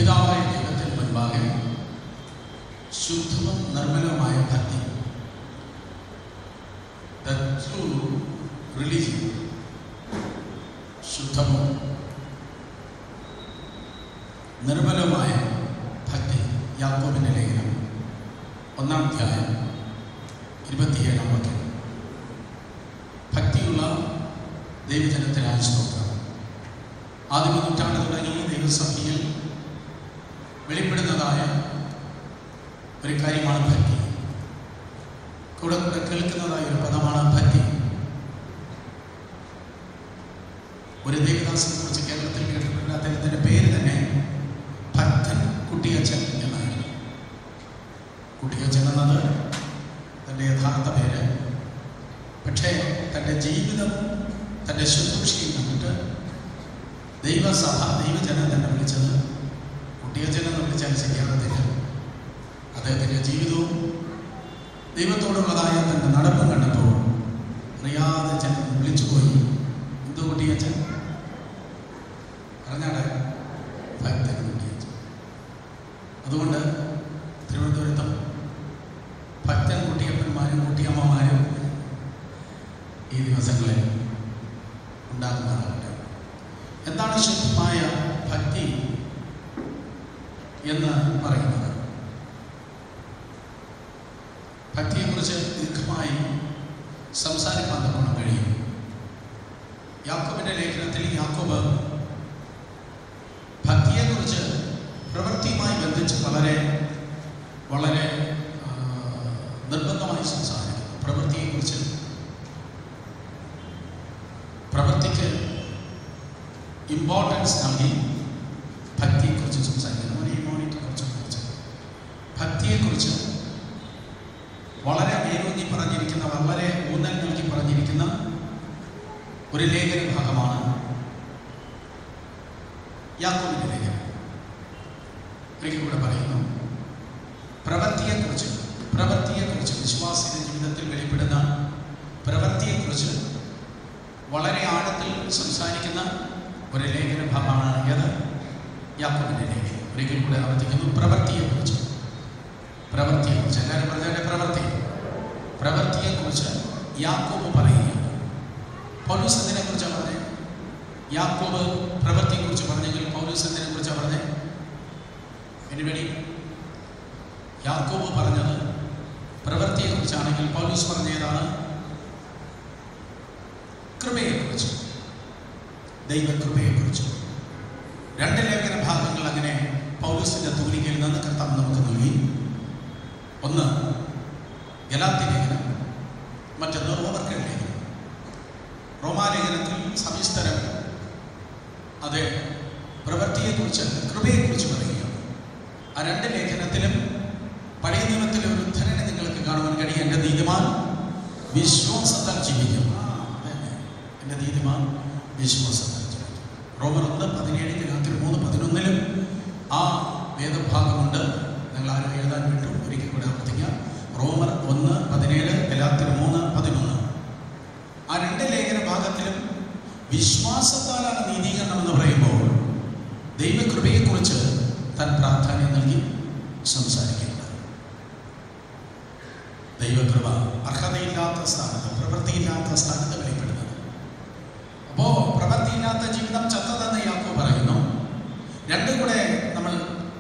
പിതാവായ ദൈവത്തിന് മുൻപാകെ ശുദ്ധവും നിർമ്മലവുമായ ഭക്തി the true religion ശുദ്ധവും നിർമ്മലവുമായ ഭക്തി യാക്കോബിൻ്റെ ലേഖനം ഒന്നാം അധ്യായം ഇരുപത്തിയേഴാം വാക്യം ഭക്തിയുള്ള ദൈവജനത്തിനായ സ്തോത്രം ആദ്യ നൂറ്റാണ്ട് തുടങ്ങി ദൈവസഭയിൽ വെളിപ്പെടുന്നതായ ഒരു കാര്യമാണ് ഭക്തി കൂടെ കൂടെ കേൾക്കുന്നതായ ഒരു പദമാണ് ഭക്തി ഒരു ദേവദാസിനെ കുറിച്ച് കേരളത്തിൽ കേട്ടിട്ടുണ്ട് അദ്ദേഹത്തിൻ്റെ പേര് തന്നെ ഭക്തൻ കുട്ടിയച്ചൻ എന്നായിരുന്നു കുട്ടിയച്ചൻ എന്നത് തൻ്റെ യഥാർത്ഥ പേര് പക്ഷേ തൻ്റെ ജീവിതം തൻ്റെ ശുശ്രൂഷയിൽ കണ്ടിട്ട് ദൈവസഭ ദൈവജനം തന്നെ വിളിച്ചത് കുട്ടിയച്ചൻ എന്ന് വിളിച്ചാൽ ശരിയാകത്തില്ല അദ്ദേഹത്തിൻ്റെ ജീവിതവും ദൈവത്തോടുള്ളതായ തൻ്റെ നടപ്പും കണ്ടപ്പോൾ അറിയാതെ ജനം വിളിച്ചുപോയി എന്തോ കുട്ടിയച്ചൻ പറഞ്ഞാടെ ഭക്തൻ കുട്ടിയച്ചൻ അതുകൊണ്ട് തിരുവനന്തപുരത്തും ഭക്തൻ കുട്ടിയപ്പന്മാരും കുട്ടിയമ്മമാരും ഈ ദിവസങ്ങളിൽ ഉണ്ടാകുമാറാകട്ടെ എന്താണ് ശുദ്ധമായ ഭക്തി എന്ന് പറയുന്നത് ഭക്തിയെക്കുറിച്ച് ദീർഘമായി സംസാരിക്കാൻ തക്കണം കഴിയും യാക്കോബിന്റെ ലേഖനത്തിൽ യാക്കോബ് ഭക്തിയെക്കുറിച്ച് പ്രവൃത്തിയുമായി ബന്ധിച്ച് വളരെ വളരെ ആ, നിർബന്ധമായി സംസാരിക്കുന്നു പ്രവൃത്തിയെക്കുറിച്ച് പ്രവൃത്തിക്ക് ഇമ്പോർട്ടൻസ് നൽകി ഭക്തിയെക്കുറിച്ച് സംസാരിക്കുന്നു ഒരു ഇമോണിറ്റി കുറിച്ച് കുറിച്ച് ഭക്തിയെക്കുറിച്ച് വളരെ വേരൂന്നി പറഞ്ഞിരിക്കുന്ന വളരെ ഊന്നൽ നൽകി പറഞ്ഞിരിക്കുന്ന ഒരു ലേഖന ഭാഗമാണ് യാക്കോബിന്റെ ലേഖനം ഒരിക്കൽ കൂടെ പറയുന്നു പ്രവൃത്തിയെക്കുറിച്ച് പ്രവൃത്തിയെക്കുറിച്ച് വിശ്വാസിയുടെ ജീവിതത്തിൽ വെളിപ്പെടുന്ന പ്രവൃത്തിയെക്കുറിച്ച് വളരെ ആഴത്തിൽ സംസാരിക്കുന്ന ഒരു ലേഖന ഭാഗമാണ് ഏത് യാക്കോബിന്റെ ലേഖനം ഒരിക്കൽ കൂടെ ആവർത്തിക്കുന്നു പ്രവൃത്തിയെക്കുറിച്ച് പ്രവൃത്തിയെക്കുറിച്ച് എല്ലാവരും പറഞ്ഞാൽ പ്രവൃത്തി പ്രവൃത്തിയെക്കുറിച്ച് യാക്കോബ് പറയുകയാണ് പൗലൂസ് എന്തിനെ കുറിച്ചാണ് പറഞ്ഞത് യാക്കോബ് പ്രവൃത്തിയെക്കുറിച്ച് പറഞ്ഞെങ്കിൽ പൗലൂസ് എന്തിനെ കുറിച്ചാണ് പറഞ്ഞത് എനിവേടി യാക്കോബ് പറഞ്ഞത് പ്രവൃത്തിയെക്കുറിച്ചാണെങ്കിൽ പൗലൂസ് പറഞ്ഞതാണ് കൃപയെക്കുറിച്ച് ദൈവകൃപയെക്കുറിച്ച് രണ്ട് ലേഖന ഭാഗങ്ങൾ അങ്ങനെ പൗലൂസിന്റെ തൂലികയിൽ നിന്ന് കർത്താവ് നമുക്ക് നൽകി ഒന്ന് ഗലാത്തി ലേഖനം മറ്റൊന്ന് റോമർക്കൻ ലേഖനം റോമാലേഖനത്തിൽ സവിസ്തരം അത് പ്രവൃത്തിയെക്കുറിച്ച് കൃപയെക്കുറിച്ച് പറയുകയാണ് ആ രണ്ട് ലേഖനത്തിലും പഴയ നിയമത്തിലെ ഒരു ഉദ്ധരണി നിങ്ങൾക്ക് കാണുവാൻ കഴിയും എൻ്റെ നീതിമാൻ വിശ്വാസത്താൽ ജീവിക്കും ആ, അതന്നെ. എൻ്റെ നീതിമാൻ വിശ്വാസത്താൽ ജീവിക്കും റോമർ ഒന്ന് പതിനേഴ് രാത്രി മൂന്ന് പതിനൊന്നിലും ആ വേദഭാഗമുണ്ട് നിങ്ങൾ ആരും എഴുതാൻ വിട്ടു ഒരിക്കൽ കൂടെ ആവർത്തിക്കാം റോമർ ഒന്ന് പതിനേഴ് ഗലാത്തിർ മൂന്ന് പതിനൊന്ന് ആ രണ്ട് ലേഖന ഭാഗത്തിലും വിശ്വാസത്താലാണ് നീതീകരണം എന്ന് പറയുമ്പോൾ ദൈവകൃപയെക്കുറിച്ച് താൻ പ്രാധാന്യം നൽകി സംസാരിക്കുന്നുണ്ട് ദൈവകൃപ അർഹതയില്ലാത്ത സ്ഥാനത്ത് പ്രവൃത്തിയില്ലാത്ത സ്ഥാനത്ത് വെളിപ്പെടുന്നത് അപ്പോ പ്രവൃത്തിയില്ലാത്ത ജീവിതം ചത്തതെന്ന് യാക്കോ പറയുന്നു രണ്ടും കൂടെ നമ്മൾ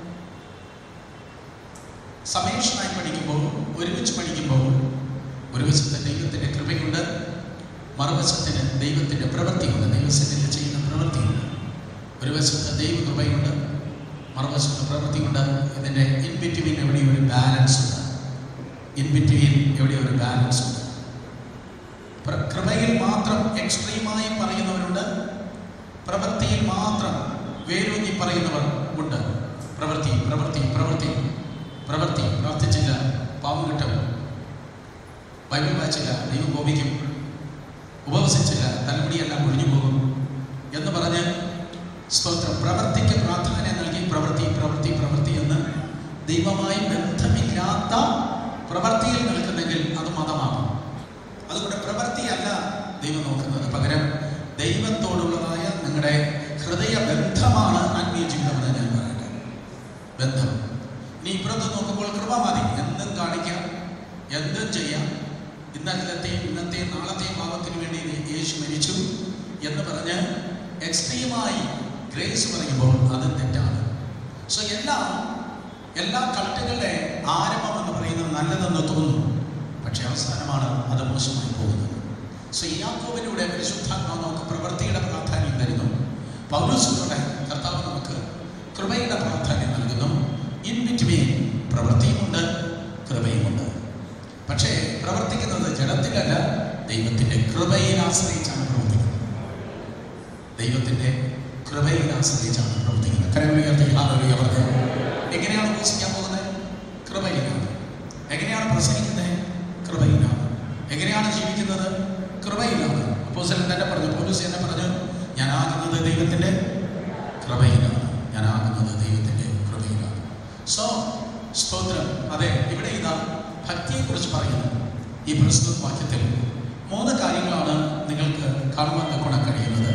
സമേഷനായി പഠിക്കുമ്പോൾ ഒരുമിച്ച് പഠിക്കുമ്പോൾ ഒരു വശത്ത് ദൈവത്തിൻ്റെ കൃപയുണ്ട് മറുവശത്തിന് ദൈവത്തിൻ്റെ പ്രവൃത്തിയുണ്ട് ദൈവസന്നിധി ചെയ്യുന്ന പ്രവൃത്തിയുണ്ട് ഒരു വശത്ത് ദൈവകൃപയുണ്ട് മറുവശത്ത് പ്രവൃത്തിയുണ്ട് ഇതിൻ്റെ ഇൻ ബിറ്റ്വീൻ എവിടെയും ഒരു ബാലൻസ് ഉണ്ട് ഇൻ ബിറ്റ്വീൻ എവിടെയും ഒരു ബാലൻസ് ഉണ്ട് പ്ര- കൃപയിൽ മാത്രം എക്സ്ട്രീമായി പറയുന്നവരുണ്ട് പ്രവൃത്തിയിൽ മാത്രം വേരൂന്നി പറയുന്നവർ ഉണ്ട് പ്രവൃത്തി പ്രവൃത്തി പ്രവൃത്തി പ്രവൃത്തി പ്രാർത്ഥിച്ചില്ല പാവം കിട്ടും ബൈബിൾ വായിച്ചില്ല ദൈവം കോപിക്കും ഉപവസിച്ചില്ല തലമുടിയെല്ലാം ഒഴിഞ്ഞു പോകും എന്ന് പറഞ്ഞ് സ്തോത്രം പ്രവൃത്തിക്ക് പ്രാധാന്യം നൽകി പ്രവൃത്തി പ്രവൃത്തി പ്രവൃത്തി എന്ന് ദൈവമായി ബന്ധമില്ലാത്ത പ്രവൃത്തിയിൽ നിൽക്കുന്നെങ്കിൽ അത് മതമാണ് അതുകൊണ്ട് പ്രവൃത്തിയല്ല ദൈവം നോക്കുന്നത് പകരം ദൈവത്തോടുള്ളതായ നിങ്ങളുടെ ഹൃദയ ബന്ധമാണ് ആത്മീയ ജീവിതം എന്ന് ഞാൻ പറയട്ടെ ഇപ്പോഴത്തെ നോക്കുമ്പോൾ കൃപ മതി എന്തും കാണിക്കാം എന്തും ചെയ്യാം ഇന്നലത്തെയും ഇന്നത്തെയും നാളത്തെയും പാപത്തിന് വേണ്ടി യേശു മരിച്ചു എന്ന് പറഞ്ഞ് എക്സ്ട്രീമായി ഗ്രേസ് പറയുമ്പോൾ അത് തെറ്റാണ് സോ എല്ലാം എല്ലാ കൾട്ടുകളുടെ ആരംഭം എന്ന് പറയുന്നത് നല്ലതെന്ന് തോന്നുന്നു പക്ഷെ അവസാനമാണ് അത് മോശമായി പോകുന്നത് സോ യാക്കോബിലൂടെ പരിശുദ്ധാത്മാവ് നമുക്ക് പ്രവൃത്തിയുടെ പ്രാധാന്യം തരുന്നു പൗലോസിലൂടെ കർത്താവ് നമുക്ക് കൃപയുടെ പ്രാധാന്യം നൽകുന്നു ഇൻ ബിറ്റ്വീൻ പ്രവൃത്തിയുമുണ്ട് കൃപയുമുണ്ട് പക്ഷേ പ്രവർത്തിക്കുന്നത് ജഡത്തിലല്ല ദൈവത്തിൻ്റെ കൃപയിൽ ആശ്രയിച്ചാണ് പ്രവർത്തിക്കുന്നത് ദൈവത്തിൻ്റെ കൃപയിൽ ആശ്രയിച്ചാണ് പ്രവർത്തിക്കുന്നത് കരമുയർത്തി ഹാലൊലിയ പറഞ്ഞു എങ്ങനെയാണ് ഉപസിക്കാൻ പോകുന്നത് കൃപയിലാണ് എങ്ങനെയാണ് പ്രസംഗിക്കുന്നത് കൃപയിലാണ് എങ്ങനെയാണ് ജീവിക്കുന്നത് കൃപയിലാണ് അപ്പോസലൻ തന്നെ പറഞ്ഞു പോലീസ് തന്നെ പറഞ്ഞു ഞാനാകുന്നത് ദൈവത്തിൻ്റെ കൃപയിലാണ് ഞാനാകുന്നത് ദൈവത്തിൻ്റെ കൃപയിലാണ് സോ സ്തോത്രം അതെ ഇവിടെ ഇതാ ഭക്തിയെക്കുറിച്ച് പറയുന്നു ഈ പ്രസ്തുത വാക്യത്തിൽ മൂന്ന് കാര്യങ്ങളാണ് നിങ്ങൾക്ക് കാണുവാൻ ഗുണം കഴിയുന്നത്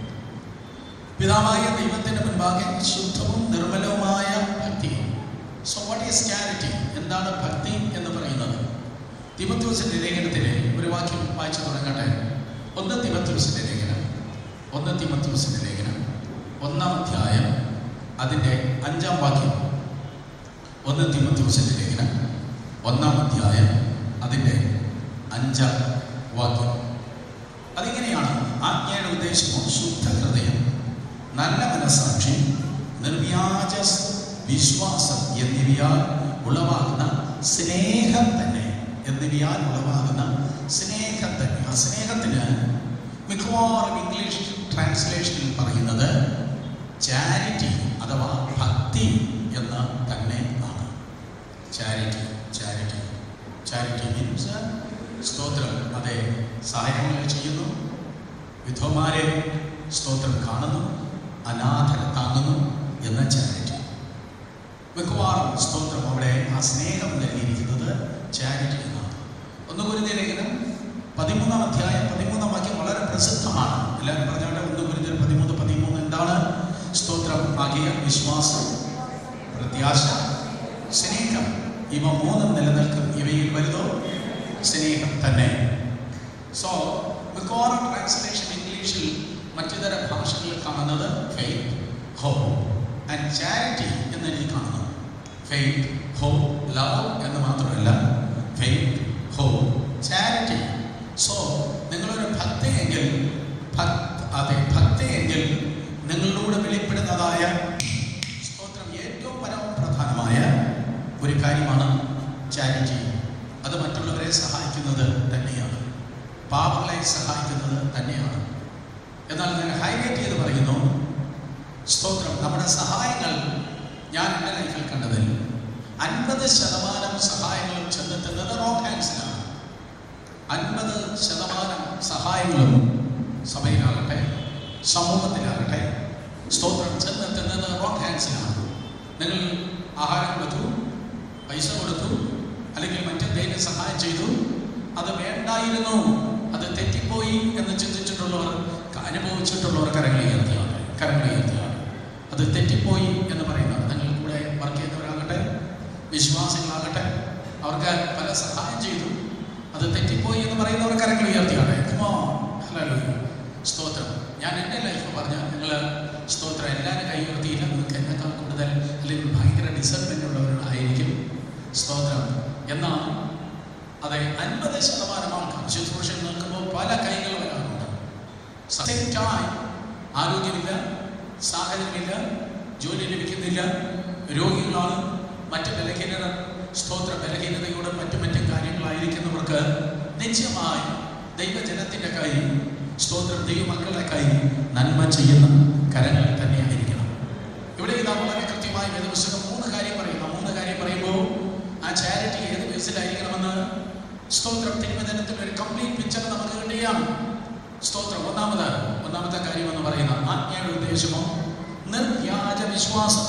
പിതാവായ ദൈവത്തിന്റെ മുൻപാകെ ശുദ്ധവും നിർമ്മലവുമായ ഭക്തി സോ വാട്ട് ഈസ് ചാരിറ്റി എന്താണ് ഭക്തി എന്ന് പറയുന്നത് തിമത്യോസിന്റെ ലേഖനത്തിലെ ഒരു വാക്യം വായിച്ചു തുടങ്ങട്ടെ ഒന്ന് തിമത്യോസിന്റെ ലേഖനം ഒന്ന് തിമത്യോസിന്റെ ലേഖനം ഒന്നാം അധ്യായം അതിൻ്റെ അഞ്ചാം വാക്യം ഒന്ന് തിമത്യോസിന്റെ ലേഖനം ഒന്നാം അധ്യായം അതിൻ്റെ അഞ്ചാം വാക്യം അതിങ്ങനെയാണ് ആജ്ഞയുടെ ഉദ്ദേശമോ ശുദ്ധ ഹൃദയം നല്ല മനസാക്ഷി നിർവ്യാജ വിശ്വാസം എന്നിവയാൽ ഉളവാകുന്ന സ്നേഹം തന്നെ എന്നിവയാൽ ഉളവാകുന്ന സ്നേഹം തന്നെ ആ സ്നേഹത്തിന് മിക്കവാറും ഇംഗ്ലീഷ് ട്രാൻസ്ലേഷനിൽ പറയുന്നത് ചാരിറ്റി അഥവാ ഭക്തി എന്ന് തന്നെ ആണ് ചാരിറ്റി ചാരിറ്റി ചാരിറ്റി മീൻസ് സ്തോത്രം അതെ സഹായങ്ങൾ ചെയ്യുന്നു വിധവമാരെ സ്തോത്രം കാണുന്നു അനാഥരെ താങ്ങുന്നു എന്ന ചാരിറ്റി മിക്കവാറും സ്തോത്രം അവിടെ ആ സ്നേഹം നൽകിയിരിക്കുന്നത് ചാരിറ്റി എന്നാണ് ഒന്ന് കുരുതി ലേഖനം പതിമൂന്നാം അധ്യായം പതിമൂന്നാം വാക്യം വളരെ പ്രസിദ്ധമാണ് എല്ലാവരും പറഞ്ഞോട്ടെ ഒന്ന് കുരുതി പതിമൂന്ന് പതിമൂന്ന് എന്താണ് സ്തോത്രം ആകിയ വിശ്വാസം പ്രത്യാശ സ്നേഹം ഇവ മൂന്നും നിലനിൽക്കും ഇവയിൽ വലുതോ സ്നേഹം തന്നെ സോ മിക്കവാറും ട്രാൻസ്ലേഷൻ ഇംഗ്ലീഷിൽ മറ്റിതര ഭാഷകളിൽ കാണുന്നത് ഫെയ്ത്ത് ഹോപ്പ് ആൻഡ് ചാരിറ്റി എന്ന് എഴുതി കാണുന്നു ഫെയ്ത്ത് ഹോപ്പ് ലവ് എന്ന് മാത്രമല്ല ഫെയ്ത്ത് ഹോപ്പ് ചാരിറ്റി സോ നിങ്ങളൊരു ഭക്തിയെങ്കിൽ ഭക് അതെ ഭക്തിയെങ്കിൽ നിങ്ങളിലൂടെ വെളിപ്പെടുന്നതായ സ്തോത്രം ഏറ്റവും പരമപ്രധാനമായ ഒരു കാര്യമാണ് ചാരിറ്റി അത് മറ്റുള്ളവരെ സഹായിക്കുന്നത് തന്നെയാണ് പാപങ്ങളെ സഹായിക്കുന്നത് തന്നെയാണ് എന്നാൽ ഞാൻ ഹൈലൈറ്റ് ചെയ്ത് പറയുന്നു സ്തോത്രം നമ്മുടെ സഹായങ്ങൾ ഞാൻ എൻ്റെ ലൈഫിൽ കണ്ടതിൽ അൻപത് ശതമാനം സഹായങ്ങളും ചെന്നെത്തുന്നത് റോങ് ഹാൻഡ്സിലാണ് അൻപത് ശതമാനം സഹായങ്ങളും സഭയിലാകട്ടെ സമൂഹത്തിലാകട്ടെ സ്തോത്രം ചെന്നെത്തുന്നത് റോങ് ഹാൻഡ്സിലാണ് നിങ്ങൾ ആഹാരം കൊടുത്തു പൈസ കൊടുത്തു അല്ലെങ്കിൽ മറ്റെന്തെങ്കിലും സഹായം ചെയ്തു അത് വേണ്ടായിരുന്നു അത് തെറ്റിപ്പോയി എന്ന് ചിന്തിച്ചിട്ടുള്ളവർ അനുഭവിച്ചിട്ടുള്ളവർ കരങ്ങൾ ഉയർത്തിയാണ് കരങ്ങൾ ഉയർത്തിയാണ് അത് തെറ്റിപ്പോയി എന്ന് പറയുന്നത് നിങ്ങൾ കൂടെ വർക്ക് ചെയ്യുന്നവരാകട്ടെ വിശ്വാസികളാകട്ടെ അവർക്ക് പല സഹായം ചെയ്തു അത് തെറ്റിപ്പോയി എന്ന് പറയുന്നവർ കരങ്ങൾ ഉയർത്തിയാണ് Come on. Hallelujah. സ്തോത്രം ഞാൻ എൻ്റെ ലൈഫ് പറഞ്ഞ നിങ്ങൾ സ്തോത്രം എല്ലാവരും കൈ ഉയർത്തിയില്ല നിങ്ങൾക്ക് എന്നെക്കാൾ കൂടുതൽ അല്ലെങ്കിൽ ഭയങ്കര ഡിസർവ്മെൻ്റ് ഉള്ളവരായിരിക്കും സ്തോത്രം എന്നാൽ അതെ അൻപത് ശതമാനം ആൾക്കാർ ശുശ്രൂഷയിൽ നിൽക്കുമ്പോൾ പല കൈകൾ വരാറുണ്ട് സെയിം ടൈം ആരോഗ്യമില്ല സാഹചര്യമില്ല ജോലി ലഭിക്കുന്നില്ല രോഗികളാണ് മറ്റ് ബലഹീനത സ്തോത്ര ബലഹീനതയോടും മറ്റു മറ്റു കാര്യങ്ങളായിരിക്കുന്നവർക്ക് നിശ്ചയമായി ദൈവജനത്തിൻ്റെ കൈ സ്തോത്രം ദൈവമക്കളുടെ കൈ നന്മ ചെയ്യുന്ന കരങ്ങൾ തന്നെയായിരിക്കണം ഇവിടെ ഇതാ വളരെ കൃത്യമായി വേദപുസ്തകം മൂന്ന് കാര്യം പറയുന്നു ആ മൂന്ന് കാര്യം പറയുമ്പോൾ ആ ചാരിറ്റി ഏത് ബേസിലായിരിക്കണമെന്ന് സ്തോത്രം തിരുവചനത്തിൽ ഒരു കംപ്ലീറ്റ് പിക്ചർ നമുക്ക് കിട്ടുകയാണ് സ്തോത്രം ഒന്നാമത് ഒന്നാമത്തെ കാര്യം എന്ന് പറയുന്ന ആജ്ഞയുടെ ഉദ്ദേശമോ നിർവ്യാജ വിശ്വാസം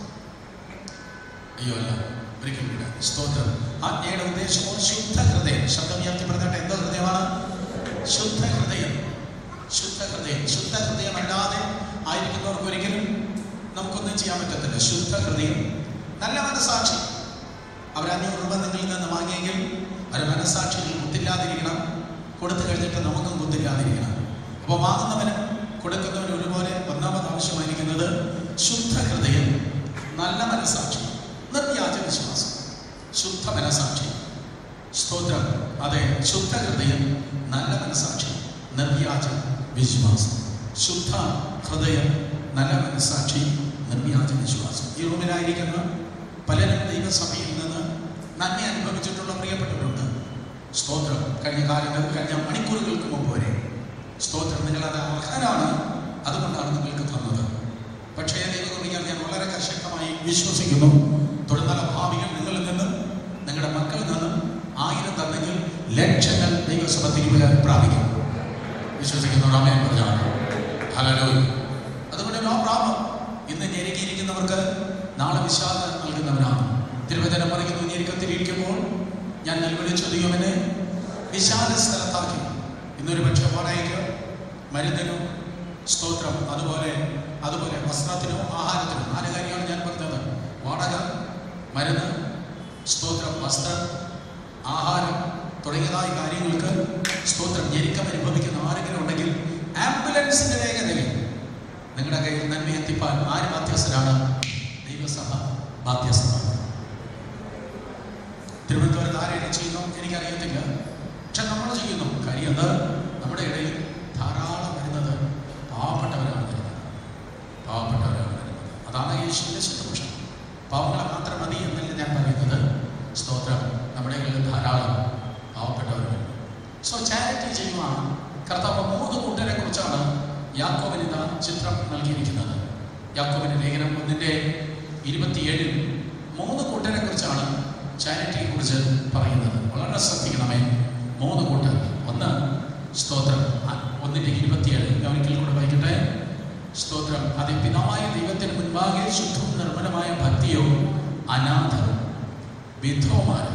അയ്യോ അല്ല ഒരിക്കലും കൂടെ സ്തോത്രം ആജ്ഞയുടെ ഉദ്ദേശമോ ശുദ്ധ ഹൃദയം ശബ്ദം ഉയർത്തി പറഞ്ഞിട്ട് എന്തോ ഹൃദയമാണ് ശുദ്ധ ഹൃദയം ശുദ്ധ ഹൃദയം ശുദ്ധ ഹൃദയം അല്ലാതെ ആയിരിക്കുന്നവർക്ക് ഒരിക്കലും നമുക്കൊന്നും ചെയ്യാൻ പറ്റത്തില്ല ശുദ്ധ ഹൃദയം നല്ല മനസാക്ഷി അവർ അഞ്ഞൂറ് രൂപ നിങ്ങളിൽ നിന്ന് വാങ്ങിയെങ്കിൽ അവർ മനസ്സാക്ഷിയിൽ കുത്തില്ലാതിരിക്കണം കൊടുത്തു കഴിഞ്ഞിട്ട് നമുക്കും കുത്തില്ലാതിരിക്കണം അപ്പോൾ വാങ്ങുന്നവനും കൊടുക്കുന്നവനും ഒരുപോലെ ഒന്നാമത് ആവശ്യമായിരിക്കുന്നത് ശുദ്ധ ഹൃദയം നല്ല മനസ്സാക്ഷി നിർവ്യാജ വിശ്വാസം ശുദ്ധ മനസ്സാക്ഷി സ്തോത്രം അതെ ശുദ്ധ ഹൃദയം നല്ല മനസ്സാക്ഷി നിർവ്യാജ വിശ്വാസം ശുദ്ധ ഹൃദയം നല്ല മനസ്സാക്ഷി നിർവ്യാജ വിശ്വാസം ഈ റൂമിലായിരിക്കുന്ന പലരും ദൈവസഭയിൽ നിന്ന് നന്മ അനുഭവിച്ചിട്ടുള്ള പ്രിയപ്പെട്ടവരുണ്ട് സ്തോത്രം കഴിഞ്ഞ കാലങ്ങളിൽ കഴിഞ്ഞ മണിക്കൂറുകൾക്ക് മുമ്പ് വരെ സ്തോത്രം നിങ്ങളത് അർഹരാണ് അതുകൊണ്ടാണ് നിങ്ങൾക്ക് തന്നത് പക്ഷേ ദൈവകൃപയാൽ ഞാൻ വളരെ കർശനമായി വിശ്വസിക്കുന്നു തുടർന്നുള്ള ഭാവികൾ നിങ്ങളിൽ നിന്നും നിങ്ങളുടെ മക്കളിൽ നിന്നും ആയിരം തന്നെങ്കിൽ ലക്ഷങ്ങൾ ദൈവസഭ തിരുവല പ്രാപിക്കും വിശ്വസിക്കുന്നു രാമയൻ പറഞ്ഞാണ് ഹലോ അതുകൊണ്ട് നോ പ്രോബ്ലം ഇന്ന് ഞെരുക്കിയിരിക്കുന്നവർക്ക് നാളെ വിശാലത നൽകുന്നവനാണ് തിരുവചനം പറയുന്നു ഞെരുക്കത്തിലിരിക്കുമ്പോൾ ഞാൻ നിലവിളിച്ചു ദൈവമെന്നെ വിശാല സ്ഥലത്താക്കി ഇന്നൊരു പക്ഷേ വാടകയ്ക്ക് മരുന്നിനും സ്തോത്രം അതുപോലെ അതുപോലെ വസ്ത്രത്തിനോ ആഹാരത്തിനോ നാല് കാര്യമാണ് ഞാൻ പറഞ്ഞത് വാടക മരുന്ന് സ്തോത്രം വസ്ത്രം ആഹാരം തുടങ്ങിയതായ കാര്യങ്ങൾക്ക് സ്തോത്രം ഞെരുക്കം അനുഭവിക്കുന്ന ആരെങ്കിലും ഉണ്ടെങ്കിൽ ആംബുലൻസിന്റെ വേഗതയിൽ നിങ്ങളുടെ കയ്യിൽ നന്മ എത്തിപ്പാൻ ആര് ബാധ്യസ്ഥരാണ് ദൈവസഭ ബാധ്യസ്ഥമാണ് തിരുവനന്തപുരത്ത് ആരെയും ചെയ്യുന്നു എനിക്കറിയത്തില്ല പക്ഷെ നമ്മൾ ചെയ്യുന്നു കാര്യം എന്താ നമ്മുടെ ഇടയിൽ ധാരാളം വരുന്നത് പാവപ്പെട്ടവരാണ് വരുന്നത് പാവപ്പെട്ടവരാണ് വരുന്നത് അതാണ് യേശുവിൻ്റെ ശുശ്രൂഷ പാവങ്ങളെ മാത്രം മതി എന്നല്ല ഞാൻ പറയുന്നത് സ്തോത്രം നമ്മുടെ ഇടയിൽ ധാരാളം പാവപ്പെട്ടവർ വരുന്നു സോ ചാരിറ്റി ചെയ്യുവാൻ കർത്താവ് മൂന്ന് കൂട്ടരെ കുറിച്ചാണ് യാക്കോബിന് ഇതാ ചിത്രം നൽകിയിരിക്കുന്നത് യാക്കോബിന്റെ ലേഖനം ഒന്നിന്റെ ഇരുപത്തിയേഴിൽ മൂന്ന് കൂട്ടരെ കുറിച്ചാണ് ചാരിറ്റിയെ കുറിച്ച് പറയുന്നത് വളരെ ശ്രദ്ധിക്കണമേ മൂന്ന് കൂട്ടർ ഒന്ന് സ്തോത്രം ആ, ഒന്നിന്റെ ഇരുപത്തിയേഴ് ഞാൻ ഒരിക്കൽ കൂടെ വായിക്കട്ടെ സ്തോത്രം അത് പിതാവായ ദൈവത്തിന് മുൻപാകെ ശുദ്ധവും നിർമ്മലമായ ഭക്തിയോ അനാഥർ വിധവമാർ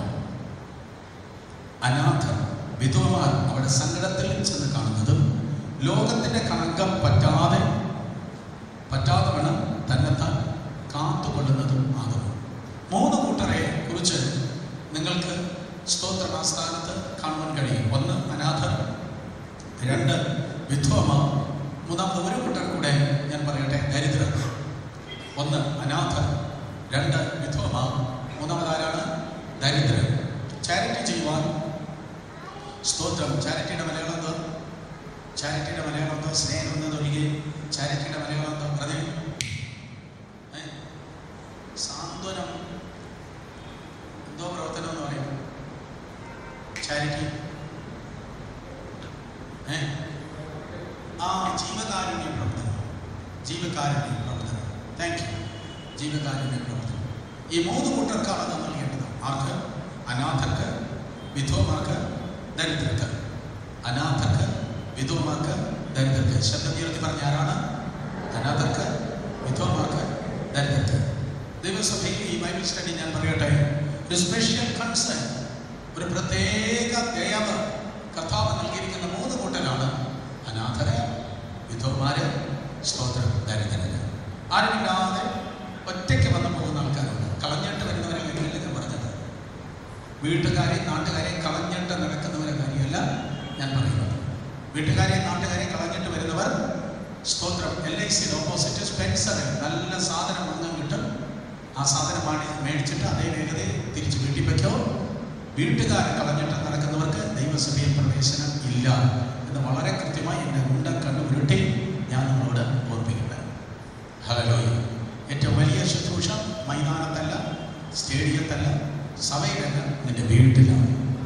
അനാഥർ വിധവമാർ അവിടെ സങ്കടത്തിൽ ചെന്ന് കാണുന്നതും ലോകത്തിന്റെ കളങ്കം പറ്റാതെ പറ്റാതെ വേണം തന്നെത്താൻ കാത്തുകൊള്ളുന്നതും ആകുന്നു മൂന്ന് കൂട്ടരെ കുറിച്ച് നിങ്ങൾക്ക് സ്തോത്രം ആ സ്ഥാനത്ത് കാണുവാൻ കഴിയും ഒന്ന് അനാഥർ രണ്ട് വിധവമാർ മൂന്നാമത് ഒരു കൂട്ടർ കൂടെ ഞാൻ പറയട്ടെ ദരിദ്രർ ഒന്ന് അനാഥർ രണ്ട് വിധവമാർ മൂന്നാമത് ആരാണ് ദരിദ്രൻ ചാരിറ്റി ചെയ്യുവാൻ സ്തോത്രം ചാരിറ്റിയുടെ മലയാളം എന്താ ചാരിറ്റിയുടെ മലയാളം എന്താ സ്നേഹം എന്നതൊഴികെ ചാരിറ്റിയുടെ മലയാളം എന്താ പറഞ്ഞേ ഏ? സാന്ത്വനം എന്തോ പ്രവർത്തനം എന്ന് പറയും ചാരിറ്റി ഏ? ആ ജീവകാരുണ്യ പ്രവർത്തനം ജീവകാരുണ്യ പ്രവർത്തനം താങ്ക് യു ജീവകാരുണ്യ പ്രവർത്തനം ഈ മൂന്ന് കൂട്ടർക്കാണ് അത് നൽകേണ്ടത് ആർക്ക് അനാഥർക്ക് വിധവമാർക്ക് ദരിദ്രർക്ക് അനാഥർക്ക് വിധവമാർക്ക് ദരിദ്രർക്ക് ശബ്ദം ഉയർത്തി പറഞ്ഞ ആരാണ് അനാഥർക്ക് വിധവമാർക്ക് ദരിദ്രർക്ക് ദൈവസഭയിൽ ഈ ബൈബിൾ സ്റ്റഡി ഞാൻ പറയട്ടെ ഒരു സ്പെഷ്യൽ കൺസേൺ ഒരു പ്രത്യേക ദയവ് കർത്താവ് നൽകിയിരിക്കുന്ന മൂന്ന് കൂട്ടരാണ് അനാഥര് വിധവമാര് സ്തോത്രം ദരിദ്രര് ആരുമില്ലാതെ ഒറ്റയ്ക്ക് വന്നു പോകുന്ന ആൾക്കാരുണ്ട് കളഞ്ഞിട്ട് വരുന്നവരെ കാര്യമല്ല ഞാൻ പറഞ്ഞത് വീട്ടുകാരെയും നാട്ടുകാരെയും കളഞ്ഞിട്ട് നടക്കുന്നവരെ കാര്യമല്ല ഞാൻ പറയുന്നത് വീട്ടുകാരെയും നാട്ടുകാരെയും കളഞ്ഞിട്ട് വരുന്നവർ സ്തോത്രം എൽ ഐ സിയുടെ ഓപ്പോസിറ്റ് സ്പെൻസറിൽ നല്ല സാധനം വാങ്ങാൻ കിട്ടും ആ സാധനം വാങ്ങി മേടിച്ചിട്ട് അതേ വേഗതയിൽ തിരിച്ച് വീട്ടിൽ വയ്ക്കോ വീട്ടുകാരെ കളഞ്ഞിട്ട് നടക്കുന്നവർക്ക് ദൈവസഭയിൽ പ്രവേശനം ഇല്ല എന്ന് വളരെ കൃത്യമായി എൻ്റെ ഉണ്ട കണ്ണു ഉരുട്ടി ഞാൻ നിങ്ങളോട് ഓർപ്പിക്കട്ടെ ഹലോയ ഏറ്റവും വലിയ ശുശ്രൂഷ മൈതാനത്തല്ല സ്റ്റേഡിയത്തല്ല സഭയിലല്ല നിന്റെ വീട്ടിലാണ്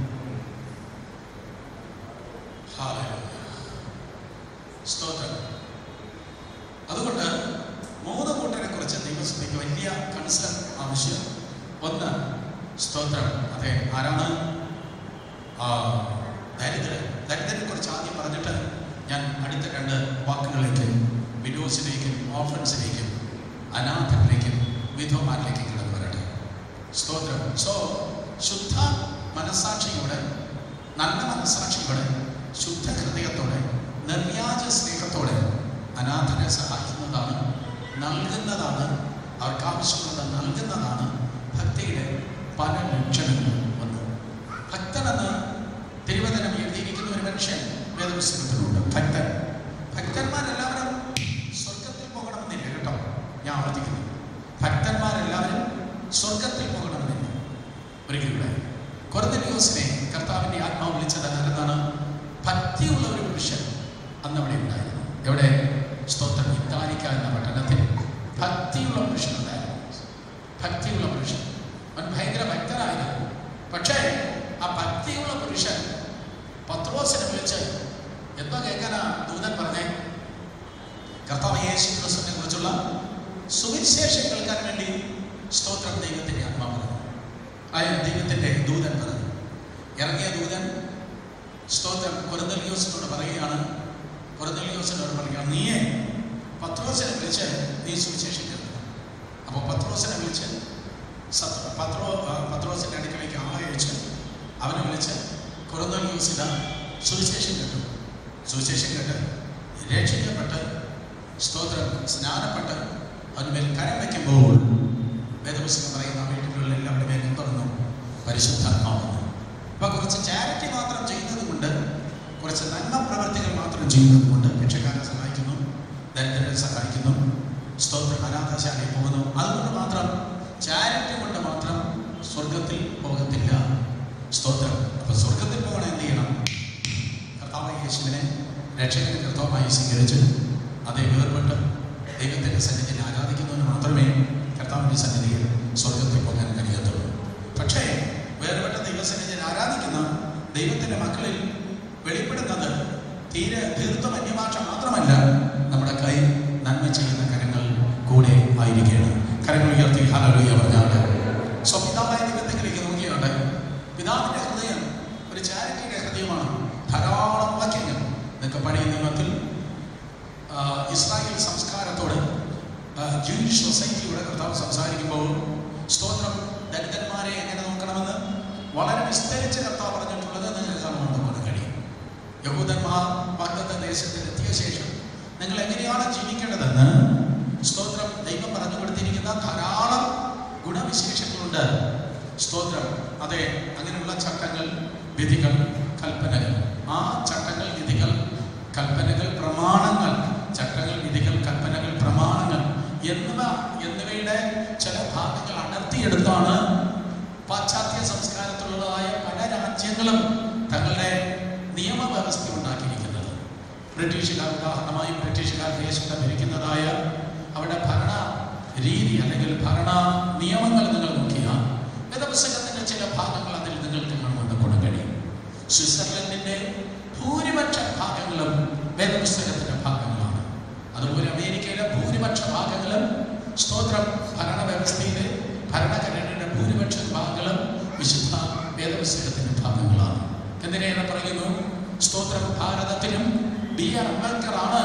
ഹല്ലേലൂയ. സ്തോത്രം അതുകൊണ്ട് മൂന്ന് കൂട്ടരെ കുറിച്ച് ദൈവസഭയ്ക്ക് വലിയ കൺസേൺ ആവശ്യം ഒന്ന് സ്തോത്രം അതെ ആരാണ് ആ, ദരിദ്രൻ ദരിദ്രനെ കുറിച്ച് ആദ്യം പറഞ്ഞിട്ട് ഞാൻ അടുത്ത രണ്ട് വാക്കുകളിലേക്ക് വിഡോസിലേക്കും ഓർഫൻസിലേക്കും അനാഥരിലേക്കും വിധവമാരിലേക്കും കിടന്നു വരട്ടെ സ്തോത്രം സോ ശുദ്ധ മനസാക്ഷിയോടെ നല്ല മനസാക്ഷിയോടെ ശുദ്ധ ഹൃദയത്തോടെ നിർവ്യാജ സ്നേഹത്തോടെ അനാഥരെ സഹായിക്കുന്നതാണ് നൽകുന്നതാണ് അവർക്ക് ആവശ്യമുള്ളത് നൽകുന്നതാണ് ഭക്തിയുടെ പല ലക്ഷണങ്ങളും വന്നു ഭക്തനെന്ന് തിരുവചനം എഴുതിയിരിക്കുന്ന ഒരു മനുഷ്യൻ വേദപുസ്തകത്തിലുണ്ട് ഭക്തൻ ഭക്തന്മാരെല്ലാവരും സ്വർഗത്തിൽ പോകണമെന്നില്ല കേട്ടോ ഞാൻ ആവർത്തിക്കുന്നു ഭക്തന്മാരെല്ലാവരും സ്വർഗത്തിൽ പോകണമെന്നില്ല ഒരിക്കലൂടെ കൊറന്തലിയോസിനെ കർത്താവിന്റെ ആത്മാവ് വിളിച്ചത് ആരെന്നാണ് ഭക്തിയുള്ള ഒരു പുരുഷൻ അന്ന് അവിടെ ഉണ്ടായിരുന്നു എവിടെ സ്തോത്രം ഇത്താലിക്ക എന്ന പട്ടണത്തിൽ ഭക്തിയുള്ള പുരുഷൻ ഉണ്ടായിരുന്നു ഭക്തിയുള്ള പുരുഷൻ അവൻ ഭയങ്കര ഭക്തനായിരുന്നു പക്ഷേ ആ ഭക്തിയുള്ള പുരുഷൻ പത്രോസിനെ വിളിച്ച് എന്തോ കേൾക്കാനാ ദൂതൻ പറഞ്ഞേ കർത്താവ് യേശു ക്രിസ്തുവിനെ കുറിച്ചുള്ള സുവിശേഷം കേൾക്കാൻ വേണ്ടി സ്തോത്രം ദൈവത്തിന്റെ ആത്മാവ് പറഞ്ഞു ആയ ദൈവത്തിന്റെ ദൂതൻ പറഞ്ഞു ഇറങ്ങിയ ദൂതൻ സ്തോത്രം കൊരന്തലിയോസിനോട് പറയുകയാണ് കൊരന്തലിയോസിനോട് പറയുകയാണ് നീയെ പത്രോസിനെ വിളിച്ച് നീ സുവിശേഷം കേൾക്കണം അപ്പോൾ പത്രോസിനെ വിളിച്ച് സത്ര പത്രോ ആ, പത്രോസിന്റെ അടുക്കലേക്ക് ആളെ അയച്ച് അവനെ വിളിച്ച് കൊരന്തലിയോസിന സുവിശേഷം കേട്ടു സുവിശേഷം കേട്ട് രക്ഷിക്കപ്പെട്ട് സ്തോത്രം സ്നാനപ്പെട്ട് അവന്മേൽ കരം വയ്ക്കുമ്പോൾ വേദപുസ്തകം പറയുന്ന വീട്ടുകളിൽ എല്ലാവരുടെ മേൽ തുറന്നു പരിശുദ്ധാത്മാവുന്നു അപ്പൊ കുറച്ച് ചാരിറ്റി മാത്രം ചെയ്യുന്നത് കൊണ്ട് കുറച്ച് നന്മ പ്രവർത്തികൾ മാത്രം ചെയ്യുന്നത് കൊണ്ട് ഭിക്ഷക്കാരെ സഹായിക്കുന്നു ദരിദ്രരെ സഹായിക്കുന്നു സ്തോത്രം അനാഥശാലയിൽ പോകുന്നു അതുകൊണ്ട് മാത്രം ചാരിറ്റി കൊണ്ട് മാത്രം സ്വർഗത്തിൽ പോകത്തില്ല സ്തോത്രം അപ്പൊ സ്വർഗത്തിൽ പോകണം എന്ത് ചെയ്യണം കർത്താവായ യേശുവിനെ രക്ഷകൻ കർത്താവായി സ്വീകരിച്ച് അതേ വേർപെട്ട് ദൈവത്തിന്റെ സന്നിധിയിൽ ആരാധിക്കുന്നവന് മാത്രമേ കർത്താവിന്റെ സന്നിധിയിൽ സ്വർഗത്തിൽ പോകാൻ കഴിയത്തുള്ളൂ പക്ഷേ വേർപെട്ട ദൈവസന്നിധിയിൽ ആരാധിക്കുന്ന ദൈവത്തിന്റെ മക്കളിൽ വെളിപ്പെടുന്നത് തീരെ തീർത്തും അന്യഭാഷ മാത്രമല്ല നമ്മുടെ കൈ നന്മ ചെയ്യുന്ന കരങ്ങൾ കൂടെ ആയിരിക്കണം കരങ്ങൾ ഉയർത്തി ഹലലുയ പറഞ്ഞാണ്ട് സ്വപിതാവായ ദൈവത്തെങ്കിലേക്ക് നോക്കിയാണ്ട് പിതാവിന്റെ ഹൃദയം ഒരു ചാരിറ്റിയുടെ ഹൃദയമാണ് ധാരാളം വാക്യങ്ങൾ നിങ്ങൾക്ക് പഴയ നിയമത്തിൽ ആ, ഇസ്രായേൽ സംസ്കാരത്തോട് ആ, ജൂയിഷ് സൊസൈറ്റിയുടെ കർത്താവ് സംസാരിക്കുമ്പോൾ സ്തോത്രം ദരിദ്രന്മാരെ എങ്ങനെ നോക്കണമെന്ന് വളരെ വിസ്തരിച്ച് കർത്താവ് പറഞ്ഞിട്ടുള്ളത് നിങ്ങൾക്ക് കാണുമെന്ന് കാണാൻ കഴിയും യഹൂദന്മാർ വാഗ്ദത്ത ദേശത്തിൽ എത്തിയ ശേഷം നിങ്ങൾ എങ്ങനെയാണ് ജീവിക്കേണ്ടതെന്ന് സ്തോത്രം ദൈവം പറഞ്ഞു കൊടുത്തിരിക്കുന്ന ധാരാളം ഗുണവിശേഷങ്ങളുണ്ട് സ്തോത്രം അതെ അങ്ങനെയുള്ള ചട്ടങ്ങൾ വിധികൾ കൽപ്പനകൾ ആ ചട്ടങ്ങൾ വിധികൾ കൽപ്പനകൾ പ്രമാണങ്ങൾ ചട്ടങ്ങൾ വിധികൾ കൽപ്പനകൾ പ്രമാണങ്ങൾ എന്നിവ എന്നിവയുടെ ചില ഭാഗങ്ങൾ അടർത്തിയെടുത്താണ് പാശ്ചാത്യ സംസ്കാരത്തിലുള്ളതായ പല രാജ്യങ്ങളും തങ്ങളുടെ നിയമവ്യവസ്ഥ ഉണ്ടാക്കിയിരിക്കുന്നത് ബ്രിട്ടീഷുകാർ ഉദാഹരണമായി ബ്രിട്ടീഷുകാർ ദേശത്ത് ഭരിക്കുന്നതായ അവരുടെ ഭരണ രീതി അല്ലെങ്കിൽ ഭരണ നിയമങ്ങൾ നിങ്ങൾ നോക്കിയാൽ വേദപുസ്തകത്തിന്റെ ചില ഭാഗങ്ങൾ അതിൽ നിങ്ങൾക്ക് കാണുമെന്ന് ഗുണം കഴിയും സ്വിറ്റ്സർലൻഡിന്റെ ഭൂരിപക്ഷ ഭാഗങ്ങളും വേദപുസ്തകത്തിന്റെ ഭാഗങ്ങളാണ് അതുപോലെ അമേരിക്കയിലെ ഭൂരിപക്ഷ ഭാഗങ്ങളും സ്തോത്രം ഭരണ വ്യവസ്ഥയിലെ ഭരണഘടനയുടെ ഭൂരിപക്ഷ ഭാഗങ്ങളും വിശുദ്ധ വേദപുസ്തകത്തിന്റെ ഭാഗങ്ങളാണ് എന്തിനേറെ പറയുന്നു സ്തോത്രം ഭാരതത്തിലും ബി ആർ അംബേദ്കർ ആണ്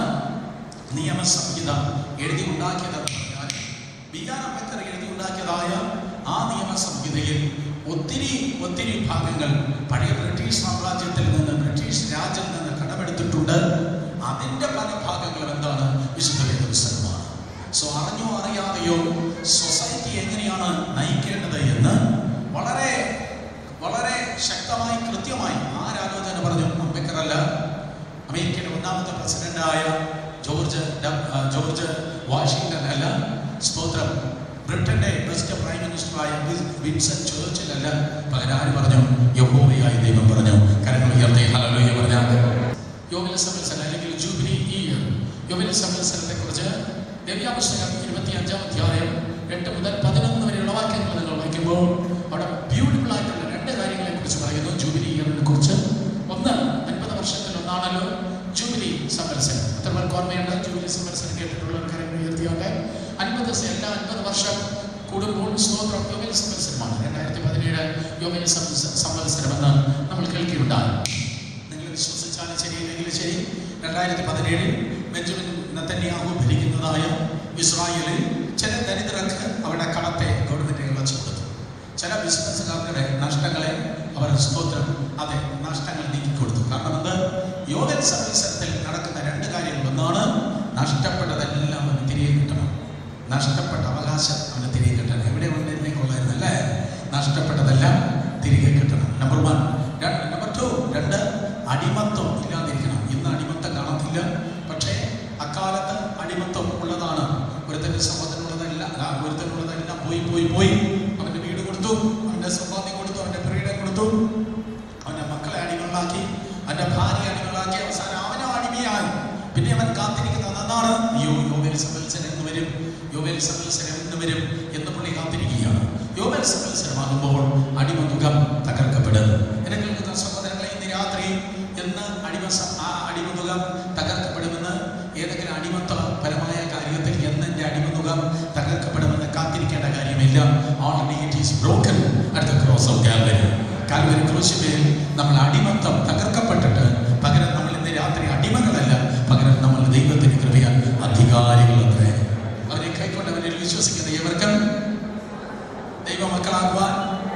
നിയമസംഹിത എഴുതി ഉണ്ടാക്കിയത് പറഞ്ഞാൽ ബി ആർ അംബേദ്കർ എഴുതി ഉണ്ടാക്കിയതായ ആ നിയമസംഹിതയിൽ ഒത്തിരി ഒത്തിരി ഭാഗങ്ങൾ പഴയ ബ്രിട്ടീഷ് സാമ്രാജ്യത്തിൽ നിന്ന് ബ്രിട്ടീഷ് രാജ്യത്തിൽ നിന്ന് കടമെടുത്തിട്ടുണ്ട് അതിന്റെ പല ഭാഗങ്ങളും എന്താണ് വിശുദ്ധ വേദപുസ്തകമാണ് സോ അറിഞ്ഞോ അറിയാതെയോ സൊസൈറ്റി എങ്ങനെയാണ് നയിക്കേണ്ടത് എന്ന് വളരെ വളരെ ശക്തമായി കൃത്യമായി ആരാലോചന പറഞ്ഞു അംബേദ്കർ അല്ല അമേരിക്കയുടെ ഒന്നാമത്തെ പ്രസിഡന്റായ ജോർജ് ഡ- ആ, ജോർജ് വാഷിംഗ്ടൺ അല്ല സ്തോത്രം ബ്രിട്ടന്റെ ബെസ്റ്റ് പ്രൈം മിനിസ്റ്ററായ വി- വിൻസൻ ചേർച്ചിൽ അല്ല പകരം ആര് പറഞ്ഞു യഹോവയായി ദൈവം പറഞ്ഞു കരങ്ങൾ ഉയർത്തി ഹലലോയ പറഞ്ഞാൽ യോബില സംവത്സരം അല്ലെങ്കിൽ ജൂബിലി ഇയർ യോബില സംവത്സരത്തെ കുറിച്ച് ദേവ്യാപുസ്തകം ഇരുപത്തി അഞ്ചാം അധ്യായം എട്ട് മുതൽ പതിനൊന്ന് വരെയുള്ള വാക്യങ്ങൾ നിങ്ങൾ വായിക്കുമ്പോൾ അവിടെ ബ്യൂട്ടിഫുൾ ആയിട്ടുള്ള രണ്ട് കാര്യങ്ങളെ കുറിച്ച് പറയുന്നു ജൂബിലി ഇയറിനെ കുറിച്ച് ഒന്ന് അൻപത് വർഷത്തിൽ ഒന്നാണല്ലോ ജൂബിലി സംവത്സരം എത്ര പേർക്ക് ഓർമ്മയുണ്ട് ജൂബിലി സംവത്സരം കേട്ടിട്ടുള്ള കാര്യം ഉയർത്തിയോട്ടെ അൻപത് ദിവസം എല്ലാ അൻപത് വർഷം കൂടുമ്പോൾ സ്തോത്രം യോബിലി സംവത്സരമാണ് രണ്ടായിരത്തി പതിനേഴ് യോബിലി സംവത്സ- സംവത്സരമെന്ന് നമ്മൾ കേൾക്കുകയുണ്ടായി നിങ്ങൾ വിശ്വസിച്ചാലും ശരി ഇല്ലെങ്കിലും ശരി രണ്ടായിരത്തി പതിനേഴിൽ ബെഞ്ചമിൻ നത്തന്യാഹു ഭരിക്കുന്നതായ ഇസ്രായേലിൽ ചില ദരിദ്രർക്ക് അവരുടെ കടത്തെ ഗവൺമെന്റ് ഇളച്ചു കൊടുത്തു ചില ബിസിനസ്സുകാരുടെ നഷ്ടങ്ങളെ അവർ സ്തോത്രം അതെ നഷ്ടങ്ങൾ നീക്കിക്കൊടുത്തു കാരണം എന്ത് യോവൽ സർവീസത്തിൽ നടക്കുന്ന രണ്ട് കാര്യങ്ങൾ ഒന്നാണ് നഷ്ടപ്പെട്ടതെല്ലാം അവന് തിരികെ കിട്ടണം നഷ്ടപ്പെട്ട അവകാശം അവന് തിരികെ കിട്ടണം എവിടെ ഉണ്ടെന്നേ കൊള്ളായിരുന്നു അല്ലേ നഷ്ടപ്പെട്ടത് തിരികെ കിട്ടണം നമ്പർ വൺ നമ്പർ ടു രണ്ട് അടിമത്വം ഇല്ലാതിരിക്കണം ഇന്ന് അടിമത്തം കാണത്തില്ല പക്ഷേ അക്കാലത്ത് അടിമത്വം ഉള്ളതാണ് ഒരുത്തൻ്റെ സമ്പത്തിനുള്ളതല്ല ആ, ഒരുത്തനുള്ളതെല്ലാം പോയി പോയി പോയി അവൻ്റെ വീട് കൊടുത്തു അവൻ്റെ സമ്പാദ്യം കൊടുത്തു അവൻ്റെ പ്രീഡം കൊടുത്തു അവൻ്റെ മക്കളെ അടിമകളാക്കി അവൻ്റെ ഭാര്യ അടിമകളാക്കി അവസാനം അവനും അടിമയായി പിന്നെ അവൻ കാത്തിരിക്കുന്നത് അതാണ് അയ്യോ യോവേൽ സമ്പത്സരം എന്ന് വരും യോവേൽ സമ്പത്സരം എന്ന് വരും എന്ന് പുള്ളി കാത്തിരിക്കുകയാണ് യോവേൽ സമ്പത്സരമാകുമ്പോൾ അടിമമുഖം തകർക്കപ്പെടും എന്നെ കേൾക്കുന്ന സഹോദരങ്ങളെ ഇന്ന് രാത്രി എന്ന് അടിമ സ- ആ അടിമമുഖം തകർക്കപ്പെടുമെന്ന് ഏതെങ്കിലും അടിമത്വപരമായ കാര്യത്തിൽ എന്ന് എൻ്റെ അടിമമുഖം തകർക്കപ്പെടുമെന്ന് കാത്തിരിക്കേണ്ട കാര്യമില്ല already it is broken at the cross of Calvary Calvary ക്രൂശിമേൽ നമ്മൾ അടിമത്തം തകർക്കപ്പെട്ടിട്ട് പകരം നമ്മൾ ഇന്ന് രാത്രി അടിമകളല്ല പകരം നമ്മൾ ദൈവത്തിന് കൃപയാൽ അധികാരികളത്രേ അവരെ കൈക്കൊണ്ടവരിൽ വിശ്വസിക്കുന്ന ഇവർക്കും ദൈവമക്കളാകുവാൻ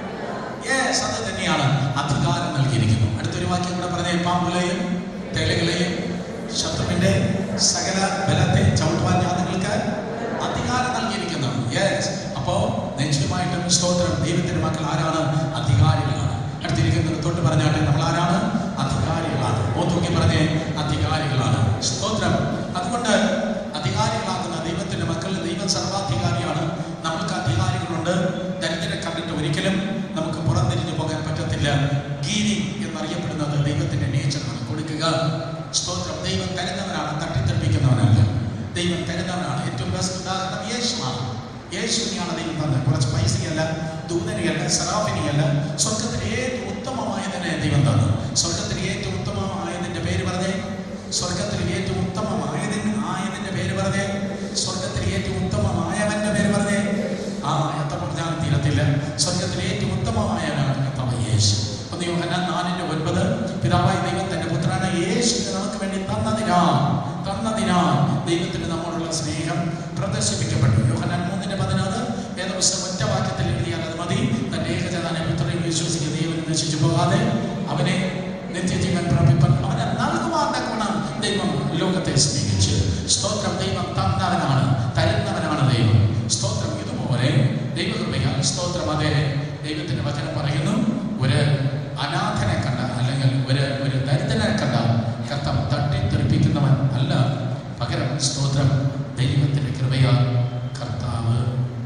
യെസ് അത് തന്നെയാണ് അധികാരം നൽകിയിരിക്കുന്നു അടുത്തൊരു വാക്യം കൂടെ പറഞ്ഞേ പാമ്പുകളെയും തേളുകളെയും ശത്രുവിന്റെ സകല ബലത്തെ ചവിട്ടുവാൻ ഞാൻ നിങ്ങൾക്ക് അധികാരം നൽകിയിരിക്കുന്നു യെസ് അപ്പോ നിശ്ചയമായിട്ടും സ്തോത്രം ദൈവത്തിന്റെ മക്കൾ ആരാണ് അധികാരികളാണ് അടുത്തിരിക്കുന്നത് തൊട്ട് പറഞ്ഞാട്ടെ നമ്മൾ ആരാണ് അധികാരികളാണ് ഓത്തോക്കി പറഞ്ഞേ അധികാരികളാണ് സ്തോത്രം അതുകൊണ്ട് അധികാരികളാകുന്ന ദൈവത്തിന്റെ മക്കൾ ദൈവം സർവാധികാരിയാണ് നമുക്ക് അധികാരികളുണ്ട് ദരിദ്രരെ കണ്ടിട്ട് ഒരിക്കലും നമുക്ക് പുറംതിരിഞ്ഞു പോകാൻ പറ്റത്തില്ല ഗീനിങ് എന്നറിയപ്പെടുന്നത് ദൈവത്തിന്റെ നേച്ചറാണ് കൊടുക്കുക സ്തോത്രം ദൈവം തരുന്നവനാണ് തട്ടിത്തെറിപ്പിക്കുന്നവനല്ല ദൈവം തരുന്നവനാണ് ഏറ്റവും ബെസ്റ്റ് ഉദാഹരണം യേശുവാണ് യേശുവിനെയാണ് ദൈവം തന്നത് കുറച്ച് പൈസയല്ല ദൂതനെയല്ല സറാഫിനെയല്ല സ്വർഗത്തിന് ഏറ്റവും ഉത്തമമായതിനെ ദൈവം തന്നു സ്വർഗത്തിന് ഏറ്റവും ഉത്തമമായതിന്റെ പേര് പറഞ്ഞേ സ്വർഗത്തിൽ ഏറ്റവും ഉത്തമമായതിന് ആയതിന്റെ പേര് പറഞ്ഞേ സ്വർഗത്തിൽ ഏറ്റവും ഉത്തമമായവന്റെ പേര് പറഞ്ഞേ ആ എത്ര പറഞ്ഞാലും തീരത്തില്ല സ്വർഗത്തിൽ ഏറ്റവും ഉത്തമമായവനാണ് കർത്താവ് യേശു ഒന്ന് യോഹന്നാൻ നാലിന്റെ ഒൻപത് പിതാവായ ദൈവം തന്റെ പുത്രനായ യേശുവിനെ നമുക്ക് വേണ്ടി തന്നതിനാ തന്നതിനാ ദൈവത്തിന് നമ്മോടുള്ള സ്നേഹം പ്രദർശിപ്പിക്കപ്പെട്ടു യോഹന്നാൻ മൂന്നിന്റെ പതിനാറ് വേദപുസ്തകം ഒറ്റ വാക്യത്തിൽ എഴുതിയാൽ അത് മതി തന്റെ ഏകജാതനെ പുത്രനെ വിശ്വസിക്കുന്ന ദൈവം നശിച്ചു പോകാതെ അവനെ നിത്യജീവൻ പ്രാപിപ്പാൻ അവനെ നൽകുവാൻ തക്കവണ്ണം ദൈവം ലോകത്തെ സ്നേഹിച്ചു സ്തോത്രം ദൈവം തന്നവനാണ് തരുന്നവനാണ് ദൈവം സ്തോത്രം ഇതുപോലെ ദൈവകൃപയാൽ സ്തോത്രം അതേ ദൈവത്തിന്റെ വചനം പറയുന്നു ഒരു അനാഥനെ കണ്ട അല്ലെങ്കിൽ ഒരു ഒരു ദരിദ്രനെ കണ്ട കർത്താവ് തട്ടിത്തെറിപ്പിക്കുന്നവൻ അല്ല പകരം സ്തോത്രം ദൈവത്തിന്റെ കൃപയാൽ കർത്താവ്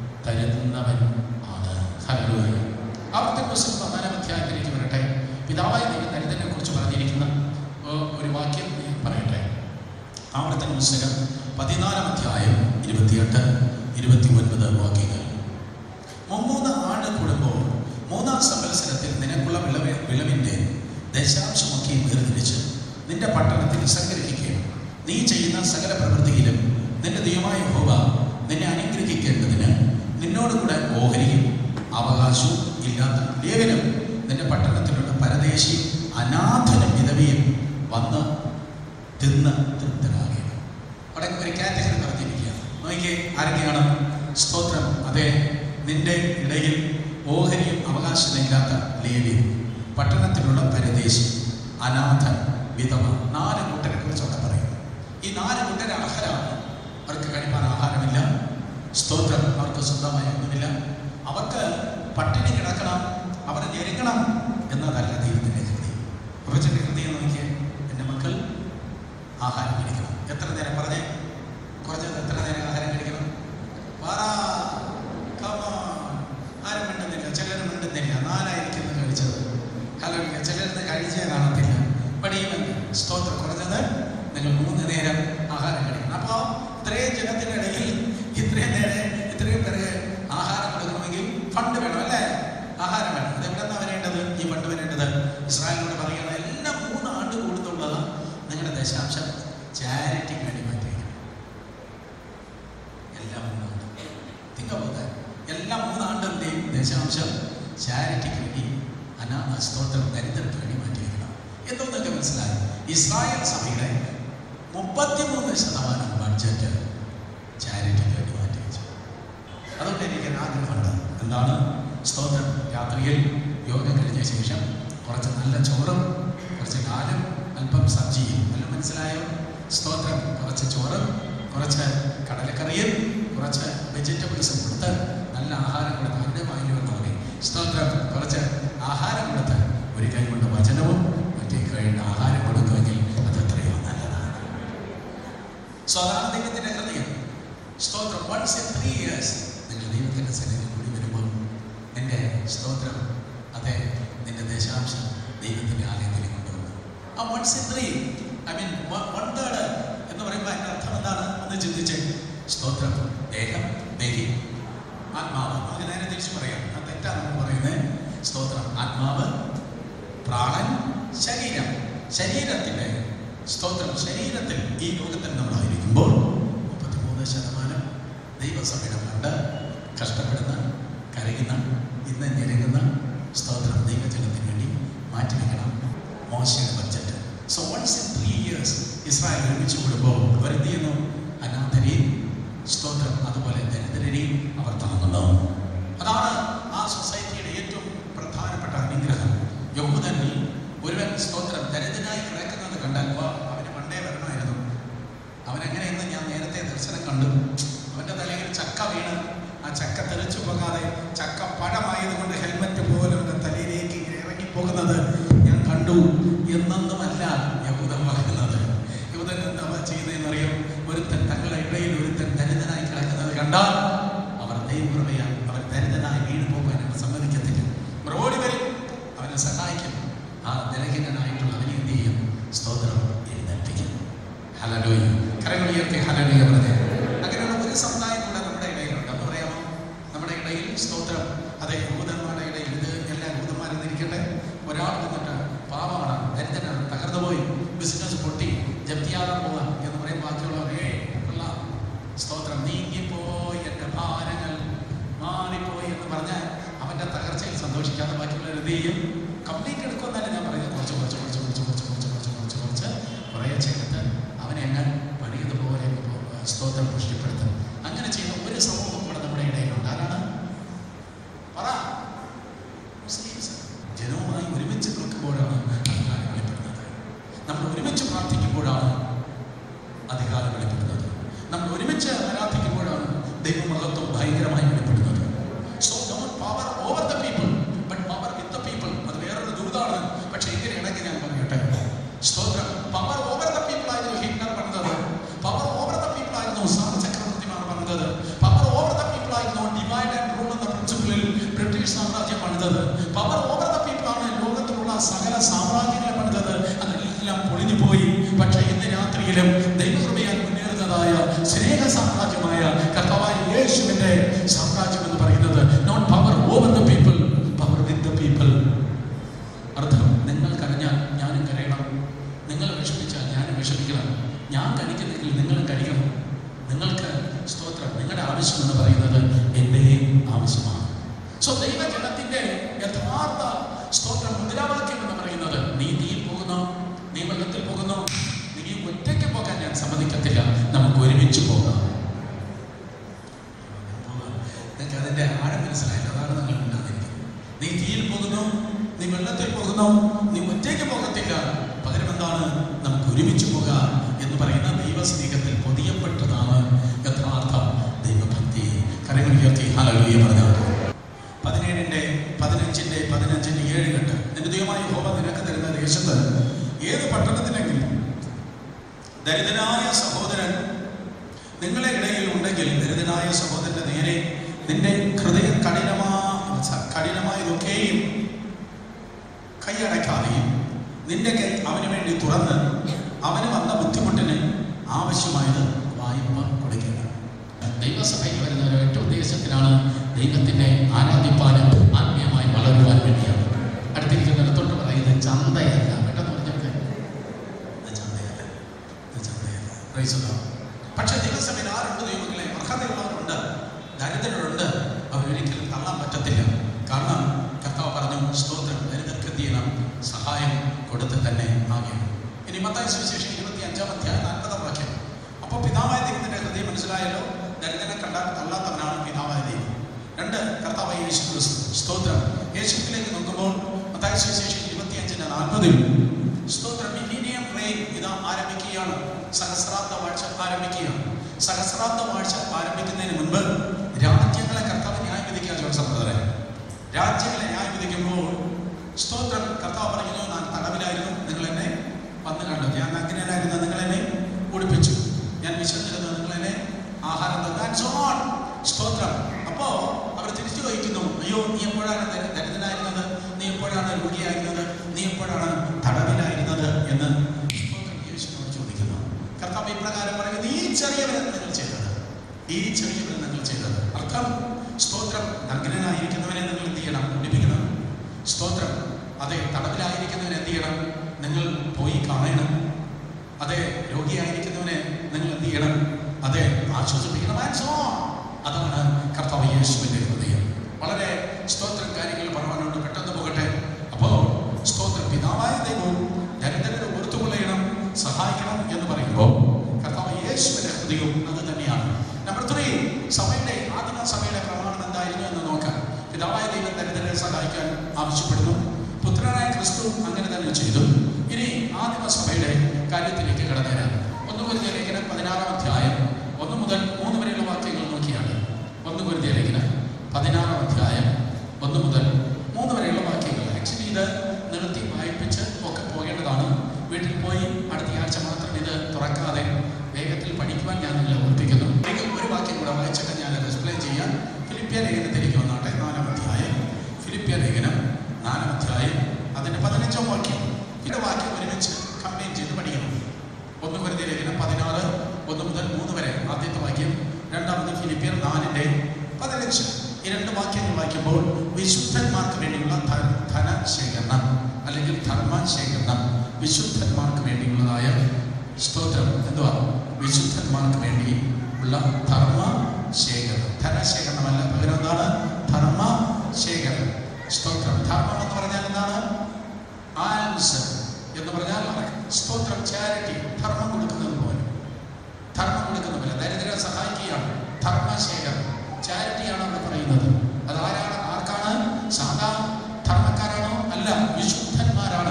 തരുന്നവൻ ആണ് ഹല്ലേലൂയ ആവർത്തന പുസ്തകം പതിനാലാം അധ്യായത്തിലേക്ക് വരട്ടെ പിതാവായ ദൈവം ദരിദ്രനെ കുറിച്ച് പറഞ്ഞിരിക്കുന്ന ഏർ, ഒരു വാക്യം ഞാൻ പറയട്ടെ ആവർത്തന പുസ്തകം പതിനാലാം അധ്യായം ഇരുപത്തിയെട്ട് ഇരുപത്തി ഒൻപത് വാക്യങ്ങൾ മുമ്മൂന്ന് ആണ്ട് കൂടുമ്പോൾ മൂന്നാം സംവത്സരത്തിൽ നിനക്കുള്ള വിളവ് വിളവിൻ്റെ ദശാംശമൊക്കെ വേർതിരിച്ച് നിന്റെ പട്ടണത്തിൽ സംഗ്രഹിക്കുകയും നീ ചെയ്യുന്ന സകല പ്രവൃത്തിയിലും നിന്റെ ദൈവമായ ഹോവ നിന്നെ അനുഗ്രഹിക്കേണ്ടതിന് നിന്നോടുകൂടെ ഓഹരിയും അവകാശവും ഇല്ലാത്ത ലേവനും നിന്റെ പട്ടണത്തിലുള്ള പരദേശി അനാഥനും വിധവയും വന്ന് തിന്ന് തൃപ്തരാകുകയാണ് അവിടെ ഒരു കാറ്റഗറി പറഞ്ഞിരിക്കുക നോക്കിയേ ആരൊക്കെയാണ് സ്തോത്രം അതെ നിന്റെ ഇടയിൽ ഓഹരിയും അവകാശമില്ലാത്ത ലേവ്യം പട്ടണത്തിലുള്ള പരദേശി അനാഥൻ വിധവ നാല് കൂട്ടരെ കുറിച്ച് അവിടെ പറയുന്നു ഈ നാല് കൂട്ടരെ അർഹരാണ് അവർക്ക് കഴിപ്പാൻ ആഹാരമില്ല സ്തോത്രം അവർക്ക് സ്വന്തമായി ഒന്നുമില്ല അവർക്ക് പട്ടിണി കിടക്കണം അവർ ഞെരുങ്ങണം എന്നതല്ല ദൈവത്തിൻ്റെ ഹൃദയം കുറച്ചിൻ്റെ ഹൃദയം നോക്കിയേ എൻ്റെ മക്കൾ ആഹാരം കഴിക്കണം എത്ര നേരം പറഞ്ഞേ കുറച്ചത് എത്ര നേരം ആഹാരം കഴിക്കണം പറ Come on. ആരും മിണ്ടുന്നില്ല ചിലർ മിണ്ടുന്നില്ല നാലായിരിക്കുന്നു കഴിച്ചത് ഹലോ ചിലരുന്ന് കഴിച്ചേ കാണത്തില്ല പഠിക്കുമെന്ന് സ്തോത്രം കുറഞ്ഞത് നിങ്ങൾ മൂന്ന് നേരം ആഹാരം കഴിക്കണം അപ്പോൾ ഇത്രയും ജനത്തിൻ്റെ ഇടയിൽ ഇത്രയും നേരം ഇത്രയും പേർക്ക് ആഹാരം കൊടുക്കണമെങ്കിൽ ഫണ്ട് വേണം അല്ലേ ആഹാരം വേണം അത് എവിടെ നിന്നാണ് വരേണ്ടത് ഈ ഫണ്ട് വരേണ്ടത് ഇസ്രായേലിനോട് പറയുകയാണ് എല്ലാം മൂന്ന് ആണ്ട് കൂടുന്നുള്ളത് നിങ്ങളുടെ ദശാംശം ചാരിറ്റിക്ക് വേണ്ടി മാറ്റി വയ്ക്കണം എല്ലാം മൂന്നാണ്ട് തിങ്കപോലെ എല്ലാ മൂന്നാണ്ടിൻ്റെയും ദശാംശം ചാരിറ്റിക്ക് വേണ്ടി അനാ സ്തോത്രം ദരിദ്രർക്ക് വേണ്ടി മാറ്റി വയ്ക്കണം എന്തോന്നൊക്കെ മനസ്സിലായി ഇസ്രായേൽ സഭയുടെ മുപ്പത്തിമൂന്ന് ശതമാനം ബഡ്ജറ്റ് ചാരിറ്റിക്ക് വേണ്ടി മാറ്റി വെച്ചു അതുകൊണ്ട് എനിക്ക് ഒരു ആഗ്രഹമുണ്ട് എന്താണ് സ്തോത്രം രാത്രിയിൽ യോഗ കഴിഞ്ഞ ശേഷം കുറച്ച് നല്ല ചോറും കുറച്ച് കാലും അല്പം സബ്ജിയും എല്ലാം മനസ്സിലായോ സ്തോത്രം കുറച്ച് ചോറും കുറച്ച് കടലക്കറിയും കുറച്ച് വെജിറ്റബിൾസും കൊടുത്ത് നല്ല ആഹാരം കൊടുത്ത് അവരുടെ വായിൽ വന്നു മതി സ്തോത്രം കുറച്ച് ആഹാരം കൊടുത്ത് ഒരു കൈ കൊണ്ട് വചനവും മറ്റേ കൈ കൊണ്ട് ആഹാരം കൊടുക്കുമെങ്കിൽ അത് എത്രയോ നല്ലതാണ് സോ അതാണ് ദൈവത്തിന്റെ ഹൃദയം സ്തോത്രം വൺസ് ഇൻ ത്രീ ഇയേഴ്സ് നിങ്ങൾ ദൈവത്തിന്റെ സന്നിധി കൂടി വരുമ്പോൾ എൻ്റെ സ്തോത്രം അതെ നിന്റെ ദശാംശം ദൈവത്തിന്റെ ആലയത്തിലേക്ക് കൊണ്ടുവന്നു ആ once in three I mean one third എന്ന് പറയുമ്പോൾ അതിന്റെ അർത്ഥം എന്താണ് ഒന്ന് ചിന്തിച്ച് സ്തോത്രം ദേഹം ദേഹി ആത്മാവ് അത് നേരെ തിരിച്ചു പറയാം അത് തെറ്റാണ് നമ്മൾ പറയുന്നത് സ്തോത്രം ആത്മാവ് പ്രാണൻ ശരീരം ശരീരത്തിന്റെ സ്തോത്രം ശരീരത്തിൽ ഈ ലോകത്തിൽ നമ്മളായിരിക്കുമ്പോൾ മുപ്പത്തിമൂന്ന് ശതമാനം ദൈവസഭയുടെ കണ്ട് കഷ്ടപ്പെടുന്ന കരയുന്ന ഇന്ന് ഞെരുങ്ങുന്ന സ്തോത്രം ദൈവജനത്തിന് വേണ്ടി മാറ്റിവെക്കണം മോശയുടെ budget so once in three years Israel ഒരുമിച്ച് കൂടുമ്പോൾ അവരെന്ത് ചെയ്യുന്നു അനാഥരെയും സ്തോത്രം അതുപോലെ ദരിദ്രരെയും അവർ താങ്ങുന്നു അതാണ് ആ സൊസൈറ്റിയുടെ ഏറ്റവും പ്രധാനപ്പെട്ട അനുഗ്രഹം യഹൂദനിൽ ഒരുവൻ സ്തോത്രം ദരിദ്രനായി കിടക്കുന്നത് കണ്ടാൽ "വാ, അവന് പണ്ടേ വരണമായിരുന്നു അവനെങ്ങനെയെന്ന് ഞാൻ നേരത്തെ ദർശനം കണ്ടു അവന്റെ തലയിൽ ചക്ക വീണ് ആ ചക്ക തെറിച്ചു പോകാതെ ചക്ക പഴമായതുകൊണ്ട് ഹെൽമറ്റ് പോലെ അവന്റെ തലയിലേക്ക് ഇങ്ങനെ ഇറങ്ങി പോകുന്നത് ഞാൻ കണ്ടു എന്നൊന്നുമല്ല യഹൂദൻ പറയുന്നത് യഹൂദൻ എന്താ ചെയ്യുന്നതെന്നറിയാം ഒരുത്തൻ തങ്ങളുടെ ഇടയിൽ ഒരുത്തൻ ദരിദ്രനായി കിടക്കുന്നത് കണ്ടാൽ അവർ ദൈവകൃപയാൽ അവർ ദരിദ്രനായി വീണു പോകാൻ അവർ സമ്മതിക്കത്തില്ല മറുപടി വരും അവനെ സഹായിക്കും ആ ദലഹീനനായിട്ടുള്ള അവനെ എന്ത് ചെയ്യും സ്തോത്രം എഴുന്നേൽപ്പിക്കും ഹലലോയ കരങ്ങൾ ഉയർത്തി ഹലലോയ പറഞ്ഞേ അങ്ങനെയുള്ള ഒരു സമുദായം കൂടെ നമ്മുടെ ഇടയിലുണ്ട് എന്ന് പറയാമോ നമ്മുടെ ഇടയിൽ സ്തോത്രം അതെ യൂതന്മാരുടെ ഇടയിൽ ഇത് എല്ലാ യൂതന്മാരും ഇരിക്കട്ടെ ഒരാൾ വന്നിട്ട് പാവമാണ് ദരിദ്രനാണ് തകർന്നു പോയി ബിസിനസ് പൊട്ടി ജപ്തിയാതെ പോവുക എന്ന് പറയും ബാക്കിയുള്ളവർ ഏ കൊള്ളാം സ്തോത്രം നീങ്ങിപ്പോയി എൻ്റെ ഭാരങ്ങൾ മാറിപ്പോയി എന്ന് പറഞ്ഞാൽ അവൻ്റെ തകർച്ചയിൽ സന്തോഷിക്കാതെ ബാക്കിയുള്ളവർ എന്ത് ചെയ്യും കംപ്ലീറ്റ് എടുക്കുമെന്നല്ല ഞാൻ പറയുന്നത് കുറച്ച് കുറച്ച് കുറച്ച് കുറച്ച് കുറച്ച് കുറച്ച് കുറച്ച് കുറച്ച് കുറച്ച് കുറേ ചേർത്ത് അവനെ അങ്ങ് പണിയതുപോലെ സ്തോത്രം പുഷ്ടിപ്പെടുത്തും അങ്ങനെ ചെയ്യുന്ന ഒരു സമൂഹം കൂടെ നമ്മുടെ ഇടയിലുണ്ട് ആരാണ് പറ മുസ്ലിംസ് ജനവുമായി ഒരുമിച്ച് നിൽക്കുമ്പോഴാണ് അധികാരം വെളിപ്പെടുന്നത് നമ്മൾ ഒരുമിച്ച് പ്രാർത്ഥിക്കുമ്പോഴാണ് അധികാരം വെളിപ്പെടുന്നത് നമ്മൾ ഒരുമിച്ച് ആരാധിക്കുമ്പോഴാണ് ദൈവമഹത്വം ഭയങ്കരമായി വെളിപ്പെടുന്നത് so not power over the people but power with the people അത് വേറൊരു ദുരിതമാണ് പക്ഷേ ഇതിന് ഇടയ്ക്ക് ഞാൻ പറയട്ടെ സ്തോത്രം പവർ ഓവർ ദ പീപ്പിൾ ആയിരുന്നു ഹിറ്റ്ലർ പറഞ്ഞത് പവർ ഓവർ ദ പീപ്പിൾ ആയിരുന്നു സാർ ചക്രവർത്തിമാർ പറഞ്ഞത് പവർ ഓവർ ദ പീപ്പിൾ ആയിരുന്നു ഡിവൈഡ് ആൻഡ് റൂൾ എന്ന പ്രിൻസിപ്പിളിൽ ബ്രിട്ടീഷ് സാമ്രാജ്യം പണിതത് പവർ ഓവർ ദ പീപ്പിൾ ആണ് ലോകത്തിലുള്ള സകല സാമ്രാജ്യങ്ങളെ പണിതത് അതെല്ലാം പൊളിഞ്ഞു പോയി പക്ഷേ ഇന്ന് രാത്രിയിലും ദൈവകൃപയാൽ മുന്നേറുന്നതായ സ്നേഹ സാമ്രാജ്യമായ കർത്താവായ യേശുവിന്റെ സാമ്രാജ്യം എന്ന് പറയുന്നത് not power over the people power with the people അർത്ഥം നിങ്ങൾ കരഞ്ഞാൽ ഞാനും കരയണം നിങ്ങൾ വിഷമിച്ചാൽ ഞാനും വിഷമിക്കണം ഞാൻ കഴിക്കുന്നെങ്കിൽ നിങ്ങളും കഴിക്കണം നിങ്ങൾക്ക് സ്തോത്രം നിങ്ങളുടെ ആവശ്യം എന്ന് പറയുന്നത് എൻ്റെയും ആവശ്യമാണ് സോ ദൈവജനത്തിന്റെ യഥാർത്ഥ സ്തോത്രം മുദ്രാവാക്യം എന്ന് പറയുന്നത് നീ തീയിൽ പോകുന്നു നീ വെള്ളത്തിൽ പോകുന്നു നീ ഒറ്റയ്ക്ക് പോകാൻ ഞാൻ സമ്മതിക്കത്തില്ല നമുക്ക് ഒരുമിച്ച് പോകാം നിങ്ങൾക്ക് അതിന്റെ ആഴം മനസ്സിലായില്ല അതാണ് നിങ്ങൾ ഉണ്ടാകുന്നത് നീ തീയിൽ പോകുന്നു നീ വെള്ളത്തിൽ പോകുന്നു നീ ഒറ്റയ്ക്ക് പോകത്തില്ല പകരം എന്താണ് നമുക്ക് ഒരുമിച്ച് പോകാം എന്ന് പറയുന്ന ദൈവസ്നേഹത്തിൽ പൊതിയപ്പെട്ടതാണ് യഥാർത്ഥ ദൈവഭക്തി കരങ്ങൾ ഉയർത്തി ഹാലലൂയ പറഞ്ഞാൽ പതിനേഴിന്റെ പതിനഞ്ചിന്റെ പതിനഞ്ചിന്റെ ഏഴ് കണ്ട് നിന്റെ ദൈവമായ ഹോമ നിനക്ക് തരുന്ന ദേശത്ത് ഏത് പട്ടണത്തിലെങ്കിലും ദരിദ്രനായ സഹോദരൻ നിങ്ങളെ ഇടയിൽ ഉണ്ടെങ്കിൽ ദരിദ്രനായ സഹോദരന്റെ നേരെ നിന്റെ ഹൃദയം കഠിനമാ കഠിനമായതൊക്കെയും കൈയടക്കാതെയും നിന്റെ കൈ അവന് വേണ്ടി തുറന്ന് അവന് വന്ന ബുദ്ധിമുട്ടിന് ആവശ്യമായത് വായ്പ കൊടുക്കുക ദൈവസഭയിൽ വരുന്ന ഒരൊറ്റ ഉദ്ദേശത്തിനാണ് ദൈവത്തിനെ ആരാധിപ്പാനും ആത്മീയമായി വളരുവാൻ വേണ്ടിയാണ് അടുത്തിരിക്കുന്നിടത്തോട്ട് പറയുന്നത് ചന്തയല്ല പെട്ടെന്ന് പറഞ്ഞൊക്കെ ഇത് ചന്തയല്ല ഇത് ചന്തയല്ല Praise the Lord. പക്ഷേ ദൈവസഭയിൽ ആരുണ്ട് ദൈവങ്ങളെ അർഹതയുള്ളവരുണ്ട് ദരിദ്രരുണ്ട് അവരൊരിക്കലും തള്ളാൻ പറ്റത്തില്ല കാരണം കർത്താവ് പറഞ്ഞു സ്തോത്രം ദരിദ്രർക്ക് എന്ത് ചെയ്യണം സഹായം കൊടുത്ത് തന്നെ ആകണം ഇനി മത്തായ സുവിശേഷം ഇരുപത്തി അഞ്ചാം അധ്യായം നാൽപ്പതാം വാക്യം അപ്പോൾ പിതാവായ ദൈവത്തിന്റെ ഹൃദയം മനസ്സിലായല്ലോ ദരിദ്രനെ കണ്ടാൽ തള്ളാത്തവനാണ് പിതാവായ ദൈവം രണ്ട് കർത്താവായ യേശു ക്രിസ്തു സ്തോത്രം യേശുവിലേക്ക് നോക്കുമ്പോൾ മത്തായ സുവിശേഷം ഇരുപത്തി അഞ്ചിന് നാൽപ്പതിൽ സ്തോത്രം മില്ലേനിയം റെയിൻ ഇതാ ആരംഭിക്കുകയാണ് സഹസ്രാബ്ദ വാഴ്ച ആരംഭിക്കുകയാണ് സഹസ്രാബ്ദ വാഴ്ച ആരംഭിക്കുന്നതിന് മുൻപ് രാജ്യങ്ങളെ കർത്താവ് ന്യായവിധി രാജ്യങ്ങളെ ന്യായം വിധിക്കുമ്പോൾ സ്തോത്രം കർത്താവ് പറയുന്നു ഞാൻ തടവിലായിരുന്നു നിങ്ങൾ എന്നെ വന്ന് കണ്ടു ഞാൻ നഗ്നനായിരുന്നു നിങ്ങൾ എന്നെ ഉടുപ്പിച്ചു ഞാൻ വിശന്നിരുന്നു നിങ്ങൾ എന്നെ ആഹാരം തന്നു That's all. സ്തോത്രം അപ്പോ അവർ തിരിച്ചു വഹിക്കുന്നു അയ്യോ നീ എപ്പോഴാണ് ദരി- ദരിദ്രനായിരുന്നത് നീ എപ്പോഴാണ് രോഗിയായിരുന്നത് നീ എപ്പോഴാണ് തടവിലായിരുന്നത് എന്ന് സ്തോത്രം യേശുവിനോട് ചോദിക്കുന്നു കർത്താവ് ഇപ്രകാരം പറയുന്നത് ഈ ചെറിയവരെ നിങ്ങൾ ചെയ്തത് ഈ ചെറിയവരെ നിങ്ങൾ ചെയ്തത് അർത്ഥം സ്തോത്രം നഗ്നനായിരിക്കുന്നവനെ നിങ്ങൾ എന്ത് ചെയ്യണം ഉടിപ്പിക്കണം സ്തോത്രം അതെ തടവിലായിരിക്കുന്നവനെ എന്ത് ചെയ്യണം നിങ്ങൾ പോയി കാണണം അതെ രോഗിയായിരിക്കുന്നവനെ നിങ്ങൾ എന്ത് ചെയ്യണം അതെ ആശ്വസിപ്പിക്കണം And so on. അതാണ് കർത്താവ് യേശുവിന്റെ ഹൃദയം വളരെ സ്തോത്രം കാര്യങ്ങൾ പറയാനുണ്ട് പെട്ടെന്ന് പോകട്ടെ അപ്പോ സ്തോത്രം പിതാവായ ദൈവവും ദരിദ്രരെ ഓർത്തുകൊള്ളണം സഹായിക്കണം എന്ന് പറയുമ്പോൾ കർത്താവ് യേശുവിന്റെ ഹൃദയവും അത് തന്നെയാണ് നമ്പർ ത്രീ സഭയുടെ ആദിമ സഭയുടെ പ്രമാണം എന്തായിരുന്നു എന്ന് നോക്കാം പിതാവായ ദൈവം ദരിദ്രരെ സഹായിക്കാൻ ആവശ്യപ്പെടുന്നു പുത്രനായ ക്രിസ്തു അങ്ങനെ തന്നെ ചെയ്തു ഇനി ആദിമ സഭയുടെ കാര്യത്തിലേക്ക് കടന്നു വരാം ഒന്ന് കുരുതിയ ലേഖനം പതിനാറാം അധ്യായം ഒന്ന് മുതൽ മൂന്ന് വരെയുള്ള വാക്യങ്ങൾ നോക്കിയാണ് ഒന്ന് കുരുതിയ ലേഖനം പതിനാറാം അധ്യായം ഒന്ന് മുതൽ മൂന്ന് വരെയുള്ള വാക്യങ്ങൾ ആക്ച്വലി ഇത് നിർത്തി വായിപ്പിച്ച് ഒക്കെ പോകേണ്ടതാണ് വീട്ടിൽ പോയി അടുത്ത ആഴ്ച മാത്രം ഇത് തുറക്കാതെ വേഗത്തിൽ പഠിക്കുവാൻ ഞാൻ നിങ്ങളെ ഓർപ്പിക്കുന്നു ഒരിക്കൽ ഒരു വാക്യം കൂടെ വായിച്ചിട്ട് ഞാൻ എക്സ്പ്ലെയിൻ ചെയ്യാൻ ഫിലിപ്പിയ ലേഖനത്തിലേക്ക് വന്നാട്ടെ നാലാം അധ്യായം ഫിലിപ്പിയ ലേഖനം നാലാം അധ്യായം അതിന്റെ പതിനഞ്ചാം വാക്യം ഇതിന്റെ വാക്യം ഒരുമിച്ച് കമ്പൈൻ ചെയ്ത് പഠിക്കണം ഒന്ന് കുരുതി ലേഖനം പതിനാറ് ഒന്ന് മുതൽ മൂന്ന് വരെ ആദ്യത്തെ വാക്യം രണ്ടാമത് ഫിലിപ്പിയർ നാലിന്റെ പതിനഞ്ച് ഈ രണ്ട് വാക്യങ്ങൾ വായിക്കുമ്പോൾ വിശുദ്ധന്മാർക്ക് വേണ്ടിയുള്ള ധ- ധനശേഖരണം അല്ലെങ്കിൽ ധർമ്മശേഖരണം വിശുദ്ധന്മാർക്ക് വേണ്ടിയുള്ളതായ സ്തോത്രം എന്തുവാ വിശുദ്ധന്മാർക്ക് വേണ്ടി ഉള്ള ധർമ്മ ശേഖരണം ധനശേഖരണമല്ല പകരം എന്താണ് ധർമ്മ ശേഖരണം സ്തോത്രം ധർമ്മം എന്ന് പറഞ്ഞാൽ എന്താണ് ആൻസർ എന്ന് പറഞ്ഞാൽ സ്തോത്രം ചാരിറ്റി ധർമ്മം കൊടുക്കുന്നത് പോലെ ധർമ്മം കൊടുക്കുന്ന പോലെ ദരിദ്രരെ സഹായിക്കുകയാണ് ധർമ്മശേഖരം ചാരിറ്റിയാണ് അവിടെ പറയുന്നത് അത് ആരാണ് ആർക്കാണ് സാധാ ധർമ്മക്കാരാണോ അല്ല വിശുദ്ധന്മാരാണ്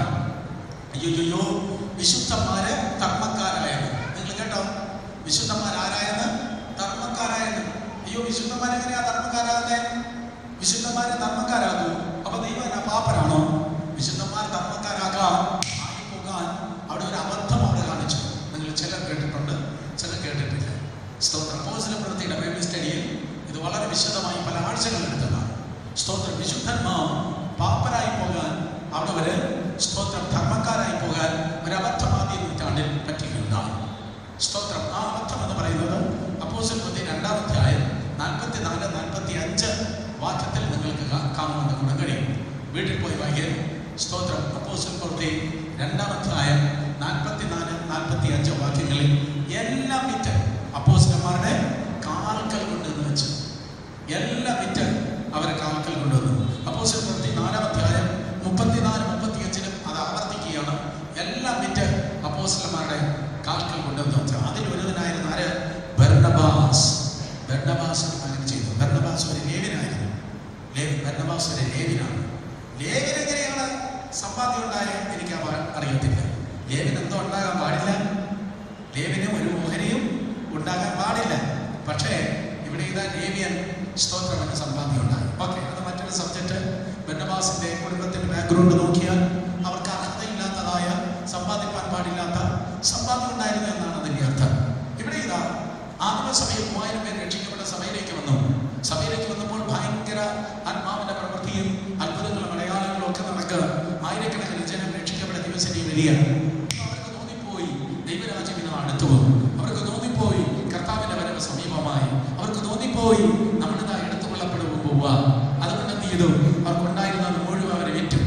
അയ്യോ വിശുദ്ധന്മാര് ധർമ്മക്കാരായത് നിങ്ങൾ കേട്ടോ വിശുദ്ധന്മാർ ആരായെന്ന് ധർമ്മക്കാരായത് അയ്യോ വിശുദ്ധന്മാർ എങ്ങനെയാ ധർമ്മക്കാരാകുന്നത് വിശുദ്ധന്മാര് ധർമ്മക്കാരാകൂ അപ്പൊ ദൈവം എന്നാ പാപ്പനാണോ വിശുദ്ധന്മാർ ധർമ്മക്കാരാകാൻ ആയി പോകാൻ അവിടെ ഒരു അബദ്ധം അവിടെ കാണിച്ചു നിങ്ങൾ ചിലർ കേട്ടിട്ടുണ്ട് ചിലർ കേട്ടിട്ടില്ല സ്തോത്രം അപ്പോസ്തല പ്രവൃത്തിയുടെ ബൈബിൾ സ്റ്റഡിയിൽ ഇത് വളരെ വിശദമായി പല ആഴ്ചകൾ എടുത്തതാണ് സ്തോത്രം വിശുദ്ധന്മാർ പാപ്പരായി പോകാൻ അവിടെ ഒരു സ്തോത്രം ധർമ്മക്കാരായി പോകാൻ ഒരു അബദ്ധം ആദ്യ നൂറ്റാണ്ടിൽ പറ്റുകയുണ്ടായി സ്തോത്രം ആ അബദ്ധം എന്ന് പറയുന്നത് അപ്പോസ്തല പ്രവൃത്തി രണ്ടാം അധ്യായം നാൽപ്പത്തി നാല് നാൽപ്പത്തി അഞ്ച് വാക്യത്തിൽ നിങ്ങൾക്ക് കാ- കാണുമെന്ന് ഗുണം കഴിയും വീട്ടിൽ പോയി വായിക്കാൻ സ്തോത്രം അപ്പോസ്തല പ്രവൃത്തി രണ്ടാം അധ്യായം നാൽപ്പത്തിനാല് നാൽപ്പത്തി അഞ്ച് വാക്യങ്ങളിൽ എല്ലാം വിറ്റ് അപ്പോസ്തലന്മാരുടെ കാൽക്കൽ കൊണ്ടുവന്ന് വെച്ചു എല്ലാം വിറ്റ് അവരെ കാൽക്കൽ കൊണ്ടുവന്നു അപ്പോസ്തല പ്രവൃത്തി നാലാം അധ്യായം മുപ്പത്തിനാല് മുപ്പത്തിയഞ്ചിലും അത് ആവർത്തിക്കുകയാണ് എല്ലാം വിറ്റ് അപ്പോസ്തലന്മാരുടെ കാൽക്കൽ കൊണ്ടുവന്ന് വെച്ചു അതിൽ ഒരുവനായിരുന്നു ആര് ബർണബാസ് ബർണബാസ് അങ്ങനെ ചെയ്തു ബർണബാസ് ഒരു ലേവിനായിരുന്നു ലേ- ബർണബാസ് ഒരു ലേവിനാണ് ലേവിന് എങ്ങനെയാണ് സമ്പാദ്യം ഉണ്ടായ എനിക്ക് അവ- അറിയത്തില്ല ലേവിന് എന്തോ ഉണ്ടാകാൻ പാടില്ല ലേവിന് ഒരു ഓഹരിയും ഉണ്ടാകാൻ പാടില്ല പക്ഷേ ഇവിടെ ഇതാ ലേവിയൻ സ്തോത്രമെന്ന സമ്പാദ്യം ഉണ്ടായി ഓക്കെ അത് മറ്റൊരു സബ്ജക്റ്റ് ബന്നബാസിന്റെ കുടുംബത്തിന്റെ ബാക്ക്ഗ്രൗണ്ട് നോക്കിയാൽ അവർക്ക് അർഹതയില്ലാത്തതായ സമ്പാദിക്കാൻ പാടില്ലാത്ത സമ്പാദ്യം ഉണ്ടായിരുന്നു എന്നാണ് അതിന്റെ അർത്ഥം ഇവിടെ ഇതാ ആത്മസഭയിൽ മൂവായിരം പേർ രക്ഷിക്കപ്പെട്ട സഭയിലേക്ക് വന്നു സഭയിലേക്ക് വന്നപ്പോൾ ഭയങ്കര ആത്മാവിന്റെ പ്രവൃത്തിയും അത്ഭുതങ്ങളും അടയാളങ്ങളും ഒക്കെ നടക്കുക ആയിരക്കണക്കിന് ജനം രക്ഷിക്കപ്പെട്ട ദിവസം വലിയ അവർക്ക് തോന്നിപ്പോയി ദൈവരാജ്യം ഇന്ന് അടുത്തു വന്നു അവർക്ക് തോന്നിപ്പോയി കർത്താവിന്റെ വരവ് സമീപമായി അവർക്ക് തോന്നിപ്പോയി നമ്മളിതാ എടുത്തുകൊള്ളപ്പെടുമ്പോൾ പോവുക അതുകൊണ്ട് എന്ത് ചെയ്തു അവർക്കുണ്ടായിരുന്നത് മുഴുവൻ അവരെ വിറ്റു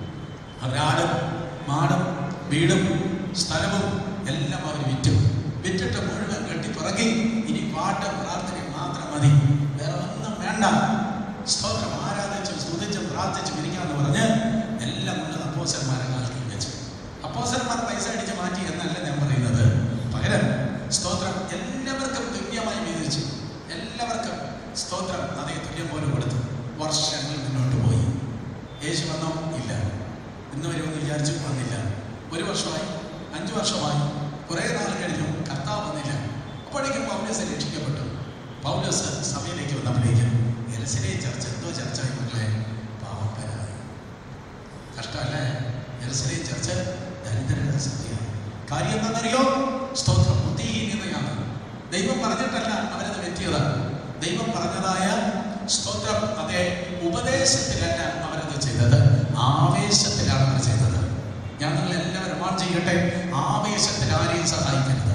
അവരാടും മാടും വീടും സ്ഥലവും എല്ലാം അവർ വിറ്റു വിറ്റിട്ട് മുഴുവൻ കെട്ടിപ്പിറക്കി ഇനി പാട്ടും പ്രാർത്ഥനയും മാത്രം മതി വേറെ ഒന്നും വേണ്ട സ്തോത്രം ആരാധിച്ചും സ്തുതിച്ചും പ്രാർത്ഥിച്ചും ഇരിക്കാന്ന് പറഞ്ഞ് എല്ലാം മുഴുവൻ അപ്പോസന്മാരെ കാൽക്കി വെച്ചു അപ്പോസന്മാർ പൈസ അടിച്ച് മാറ്റി എന്നല്ല ഞാൻ പറയുന്നത് പകരം സ്തോത്രം എല്ലാവർക്കും തുല്യമായി വീതിച്ചു എല്ലാവർക്കും സ്തോത്രം അതേ തുല്യം പോലെ കൊടുത്തു വർഷങ്ങൾ മുന്നോട്ട് പോയി യേശു വന്നോ ഇല്ല ഇന്ന് വരുമെന്ന് വിചാരിച്ചു വന്നില്ല ഒരു വർഷമായി അഞ്ചു വർഷമായി കുറേ നാൾ കഴിഞ്ഞു കർത്താവ് വന്നില്ല അപ്പോഴേക്കും പൗലോസ് രക്ഷിക്കപ്പെട്ടു പൗലോസ് സഭയിലേക്ക് വന്നപ്പോഴേക്കും എലസിനെ ചർച്ച എന്തോ ചർച്ച മക്കളെ പാപ്പരായി കഷ്ടമല്ലേ ജെറുസലേം ചർച്ച് ദരിദ്രരുടെ സത്യമാണ് കാര്യം എന്താണെന്നറിയോ സ്തോത്രം ബുദ്ധിഹീനതയാണ് ദൈവം പറഞ്ഞിട്ടല്ല അവരത് വെറ്റിയത് ദൈവം പറഞ്ഞതായ സ്തോത്രം അതേ ഉപദേശത്തിലല്ല അവരത് ചെയ്തത് ആവേശത്തിലാണ് അവർ ചെയ്തത് ഞാൻ നിങ്ങൾ എല്ലാവരും മാർ ചെയ്യട്ടെ ആവേശത്തിൽ ആരെയും സഹായിക്കരുത്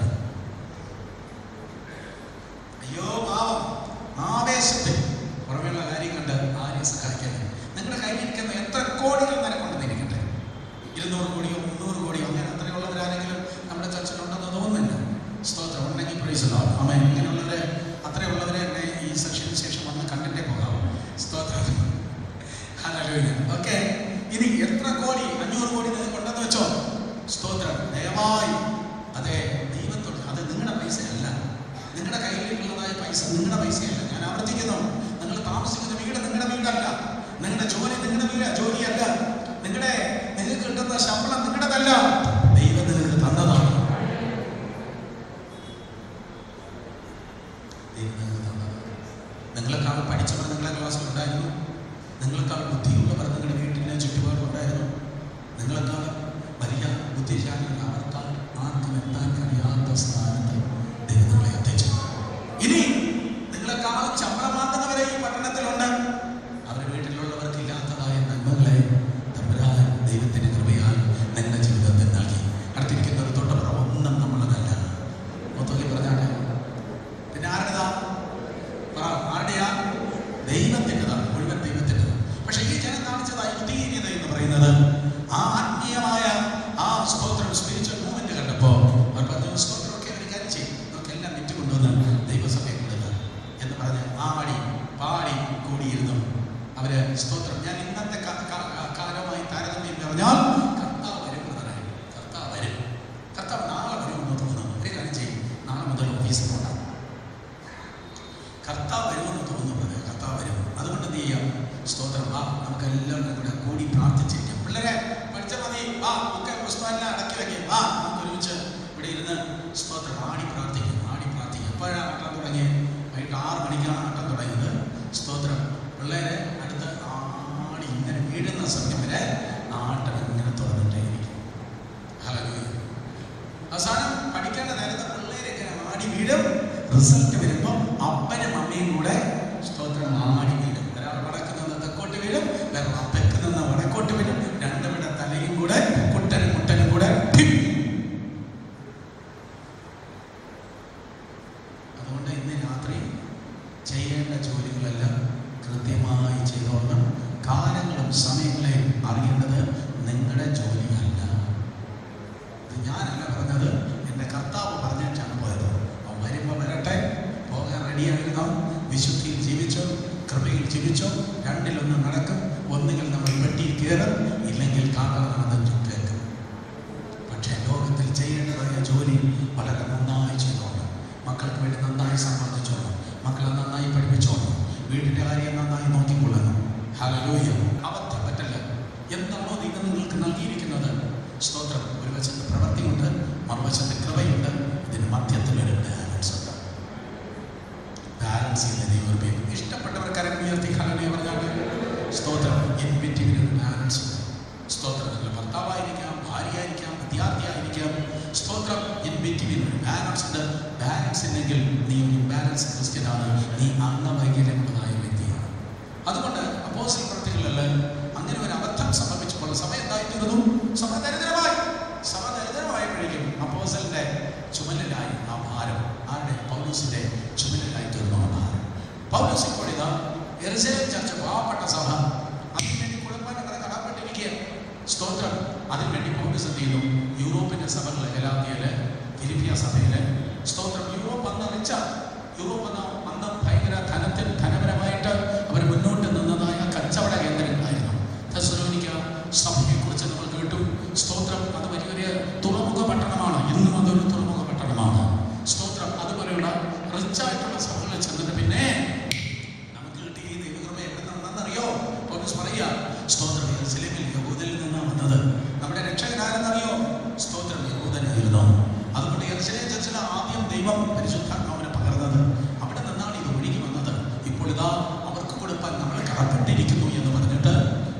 അയ്യോ പാവം ആവേശത്തിൽ പുറമെയുള്ള കാര്യം കണ്ട് ആരെയും സഹായിക്കരുത് നിങ്ങളുടെ കയ്യിലിരിക്കുന്ന എത്ര കോടികൾ നിനക്കൊണ്ടെന്നിരിക്കട്ടെ ഇരുന്നൂറ് കോടിയോ മുന്നൂറ് കോടിയോ അങ്ങനെ അത്രയുള്ളവരാരെങ്കിലും നമ്മുടെ ചർച്ചിലുണ്ടെന്ന് തോന്നുന്നില്ല സ്തോത്രം ഉണ്ടെങ്കിൽ പ്രൈസലോ അമ്മ ഇങ്ങനെയുള്ളവരെ അത്രയുള്ളവരെ എന്നെ ഈ സെക്ഷന് ശേഷം വന്ന് കണ്ടിട്ടേ പോകാം സ്തോത്രം ഓക്കെ ഇനി എത്ര കോടി അഞ്ഞൂറ് കോടി നിങ്ങൾക്ക് ഉണ്ടെന്ന് വെച്ചോ സ്തോത്രം ദയവായി അതെ ദൈവത്തോട് അത് നിങ്ങളുടെ പൈസയല്ല നിങ്ങളുടെ കയ്യിലുള്ളതായ പൈസ നിങ്ങളുടെ പൈസയല്ല ഞാൻ ആവർത്തിക്കുന്നു നിങ്ങൾ താമസിക്കുന്ന വീട് നിങ്ങളുടെ വീടല്ല നിങ്ങളുടെ ജോലി നിങ്ങളുടെ വീട് ജോലിയല്ല നിങ്ങളുടെ നിങ്ങൾക്ക് കിട്ടുന്ന ശമ്പളം നിങ്ങളുടേതല്ല ദൈവം നിങ്ങൾക്ക് തന്നതാണ് ദൈവം നിങ്ങൾക്ക് തന്നതാണ് നിങ്ങളെക്കാൾ പഠിച്ചവർ നിങ്ങളുടെ ക്ലാസ്സിൽ ഉണ്ടായിരുന്നു നിങ്ങളെക്കാൾ ബുദ്ധിയുള്ളവർ നിങ്ങളുടെ വീട്ടിലെ ചുറ്റുപാടുണ്ടായിരുന്നു നിങ്ങളെക്കാൾ വലിയ ബുദ്ധിശാലികൾ അവർക്കാൾ ആർക്കും എത്താൻ കഴിയാത്ത സ്ഥാനത്ത് ദൈവം നിങ്ങളെ എത്തിച്ചു ഇനി നിങ്ങളെക്കാൾ ശമ്പളം വാങ്ങുന്നവരെ ഈ പട്ടണത്തിലുണ്ട് അവരുടെ വീട്ടിലുള്ളവർക്ക് ഇല്ലാത്തതായ നന്മകളെ തമ്പുരാൻ ദൈവത്തിന്റെ കൃപയാൽ നിങ്ങളുടെ ജീവിതത്തിൽ നൽകി അടുത്തിരിക്കുന്ന ഒരു തൊട്ടപ്പുറം ഒന്നും നമ്മളതല്ല മൊത്തത്തിൽ പറഞ്ഞാട്ടെ പിന്നെ ആരുടേതാ പറ ആരുടെയാ ദൈവത്തിൻ്റെതാണ് മുഴുവൻ ദൈവത്തിൻ്റെതാണ് പക്ഷെ ഈ ജനം കാണിച്ചതായി ബുദ്ധിഹീനത എന്ന് പറയുന്നത് ആ ആത്മീയമായ ആ സ്തോത്രം സ്പിരിച്വൽ മൂവ്മെന്റ് കണ്ടപ്പോൾ അവർ പറഞ്ഞു സ്തോത്രമൊക്കെ ഒരു കാര്യം ചെയ്യും നമുക്ക് എല്ലാം വിറ്റ് കൊണ്ടുവന്ന് ദൈവസഭയെ കൊടുക്കുക എന്ന് പറഞ്ഞ് ആടി പാടി കൂടിയിരുന്നു അവര് സ്തോത്രം ഞാൻ ഇന്നത്തെ ക- ക- ക- കാലമായി താരതമ്യം പറഞ്ഞാൽ കർത്താവ് വരും ബ്രദറെ കർത്താവ് വരും കർത്താവ് നാളെ വരുമെന്ന് തോന്നുന്നു ഒരു കാര്യം ചെയ്യും നാളെ മുതൽ ഓഫീസിൽ പോകണം കർത്താവ് വരുമെന്ന് തോന്നുന്നത് കർത്താവ് വരും അതുകൊണ്ട് എന്ത് ചെയ്യാം സ്തോത്രം വാ നമുക്ക് എല്ലാവരും കൂടെ കൂടി പ്രാർത്ഥിച്ചിരിക്കാം പിള്ളേരെ പഠിച്ച മതി വാ ഒക്കെ പുസ്തകമെല്ലാം അടക്കി വയ്ക്കും വാ നമുക്ക് ഒരുമിച്ച് ഇവിടെ ഇരുന്ന് സ്തോത്രം ആടി പ്രാർത്ഥിക്കും ആടി പ്രാർത്ഥിക്കും എപ്പോഴാണ് ആട്ടം തുടങ്ങിയത് വൈകിട്ട് ആറ് മണിക്കാണ് ആട്ടം തുടങ്ങിയത് സ്തോത്രം പിള്ളേരെ അടുത്ത് ആടി ഇങ്ങനെ വീഴുന്ന സമയം വരെ ആട്ടം ഇങ്ങനെ തുറന്നിട്ടേ ഇരിക്കും ഹല്ലേലൂയ അവസാനം പഠിക്കേണ്ട നേരത്തെ പിള്ളേരെ ഇങ്ങനെ ആടി വീഴും റിസൾട്ട് വരുമ്പോൾ അപ്പനും അമ്മയും കൂടെ സ്തോത്രം ആടി വീഴും ഒരാൾ വടക്ക് നിന്ന് തെക്കോട്ട് വീഴും വേറെ തെക്ക് നിന്ന് വടക്കോട്ട് വീഴും രണ്ടുപേരുടെ തലയും കൂടെ കുട്ടനും മുട്ടനും കൂടെ ഠിം. അതുകൊണ്ട് ഇന്ന് രാത്രി ചെയ്യേണ്ട ജോലികളെല്ലാം കൃത്യമായി ചെയ്തോളണം കാലങ്ങളും സമയങ്ങളെയും അറിയേണ്ടത് നിങ്ങളുടെ ജോലിയല്ല ഇത് ഞാനല്ല പറഞ്ഞത് എൻ്റെ കർത്താവ് പറഞ്ഞിട്ടാണ് പോയത് അവൻ വരുമ്പോൾ വരട്ടെ പോകാൻ റെഡിയായിരുന്നു വിശുദ്ധിയിൽ ജീവിച്ചോ കൃപയിൽ ജീവിച്ചോ രണ്ടിലൊന്ന് നടക്കും ഒന്നുകിൽ നമ്മൾ പെട്ടിയിൽ കയറും ഇല്ലെങ്കിൽ കാകളനാഥൻ കേൾക്കും പക്ഷേ ലോകത്തിൽ ചെയ്യേണ്ടതായ ജോലി വളരെ നന്നായി ചെയ്തോണം മക്കൾക്ക് വേണ്ടി നന്നായി സമ്പാദിച്ചോണം മക്കളെ നന്നായി പഠിപ്പിച്ചോണം വീടിൻ്റെ കാര്യം നന്നായി നോക്കിക്കൊള്ളണം ഹലലൂയ അബദ്ധം പറ്റല്ല എന്താണോ ദൈവം നിങ്ങൾക്ക് നൽകിയിരിക്കുന്നത് സ്തോത്രം ഒരു വശത്ത് പ്രവൃത്തിയുണ്ട് മറുവശത്ത് കൃപയുണ്ട് ഇതിന് മധ്യത്തിൽ ഒരു ബാലൻസ് ഉണ്ട് ബാലൻസ് ചെയ്ത ദൈവം ഇഷ്ടപ്പെട്ടവർ കരം ഉയർത്തി ഹലലൂയ പറഞ്ഞാൽ സ്തോത്രം ഇൻ ബിറ്റ്വീൻ ഒരു ബാലൻസ് ഉണ്ട് സ്തോത്രം നിങ്ങൾ ഭർത്താവായിരിക്കാം ഭാര്യയായിരിക്കാം വിദ്യാർത്ഥിയായിരിക്കാം സ്തോത്രം ഇൻ ബിറ്റ്വീൻ ഒരു ബാലൻസ് ഉണ്ട് ബാലൻസ് ഇല്ലെങ്കിൽ നീ ഒരു ബാലൻസ് ക്രിസ്ത്യനാണ് നീ അംഗവൈകല്യമുള്ളതായ വ്യക്തിയാണ് അതുകൊണ്ട് അപ്പോസിൽ പ്രവൃത്തികളിൽ അങ്ങനെ ഒരു അബദ്ധം സംഭവിച്ചപ്പോൾ സഭ എന്തായിത്തീർന്നു സഭ ദരിദ്രമായി സഭ ദരിദ്രമായപ്പോഴേക്കും അപ്പോസലിന്റെ ചുമലിലായി ആ ഭാരം ആരുടെ പൗലൂസിന്റെ ചുമലിലായി തീർന്നു ആ ഭാരം പൗലൂസ് ഇപ്പോൾ ഇതാ എറുസലേം ചർച്ച പാവപ്പെട്ട സഭ അതിനുവേണ്ടി കുടുംബം അങ്ങനെ കടപ്പെട്ടിരിക്കുക സ്തോത്രം അതിനുവേണ്ടി പൗലൂസ് എന്ത് ചെയ്യുന്നു യൂറോപ്പിന്റെ സഭകൾ ഗലാത്തിയയില് ഫിലിപ്പിയ സഭയില് സ്തോത്രം യൂറോപ്പ് അന്ന് റിച്ച യൂറോപ്പ് അന്ന് അന്ന് ഭയങ്കര ധനത്തിൽ ധനപരമായിട്ട് അവർ മുന്നോട്ട് നിന്നതായ കച്ചവട കേന്ദ്രങ്ങളായിരുന്നു തെസ്സലോനിക്ക സഭയെക്കുറിച്ച് നമ്മൾ കേട്ടു സ്തോത്രം അത് വലിയൊരു തുറമുഖ പട്ടണമാണ് ഇന്നും അതൊരു തുറമുഖ പട്ടണമാണ് സ്തോത്രം അതുപോലെയുള്ള റിച്ചായിട്ടുള്ള സഭകളിൽ ചെന്നിട്ട് പിന്നെ നമുക്ക് കിട്ടിയ ഈ ദൈവകൃപ എവിടെ നിന്നാണെന്നറിയോ പൗലോസ് പറയുക സ്തോത്രം യെരൂശലേമിൽ യഹൂദയിൽ നിന്നാണ് വന്നത് നമ്മുടെ രക്ഷകനാരെന്നറിയോ സ്തോത്രം യഹൂദനായിരുന്നു അതുകൊണ്ട് യെരൂശലേം ചർച്ചിൽ ആദ്യം ദൈവം പരിശുദ്ധാത്മാവിനെ പകർന്നത് അവിടെ നിന്നാണ് ഇത് ഒഴുകി വന്നത് ഇപ്പോൾ ഇതാ അവർക്ക് കൊടുപ്പാൻ നമ്മൾ കടപ്പെട്ടിരിക്കുന്നു എന്ന് പറഞ്ഞിട്ട്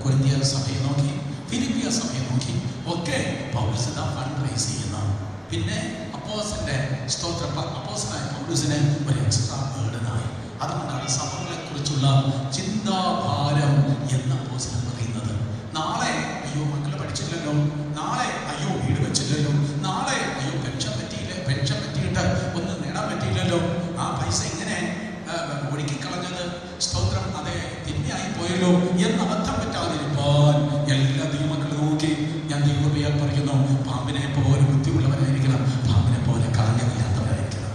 സഭയെ നോക്കി ഫിലിപ്പിയ സഭയെ നോക്കി ഒക്കെ പൗരസ് ഇതാ ഫണ്ട് റൈസ് ചെയ്യുന്ന പിന്നെ അപ്പോസിന്റെ സ്തോത്ര അപ്പോസനായ പൗരസിന് ഒരു എക്സ്ട്രാ ബേർഡനായി അതുകൊണ്ടാണ് സഭകളെ കുറിച്ചുള്ള ചിന്താഭാരം എന്ന അപ്പോസനം പറയുന്നത് നാളെ അയ്യോ മക്കള് പഠിച്ചില്ലല്ലോ നാളെ അയ്യോ വീട് വെച്ചില്ലല്ലോ നാളെ അയ്യോ പെൻഷൻ പറ്റിയില്ല പെൻഷൻ പറ്റിയിട്ട് ഒന്നും നേടാൻ പറ്റിയില്ലല്ലോ ആ പൈസ എങ്ങനെ ഒഴുക്കിക്കളഞ്ഞത് സ്തോത്രം അതെ തിന്മയായി പോയല്ലോ എന്ന് അബദ്ധം പറ്റാതിരിക്കാൻ എല്ലാ ദൈവമക്കളും നോക്കി ഞാൻ ദൈവപ്രിയാൽ പറയുന്നു പാമ്പിനെ പോലെ ബുദ്ധിയുള്ളവരായിരിക്കണം പാമ്പിനെ പോലെ കളഞ്ഞമില്ലാത്തവരായിരിക്കണം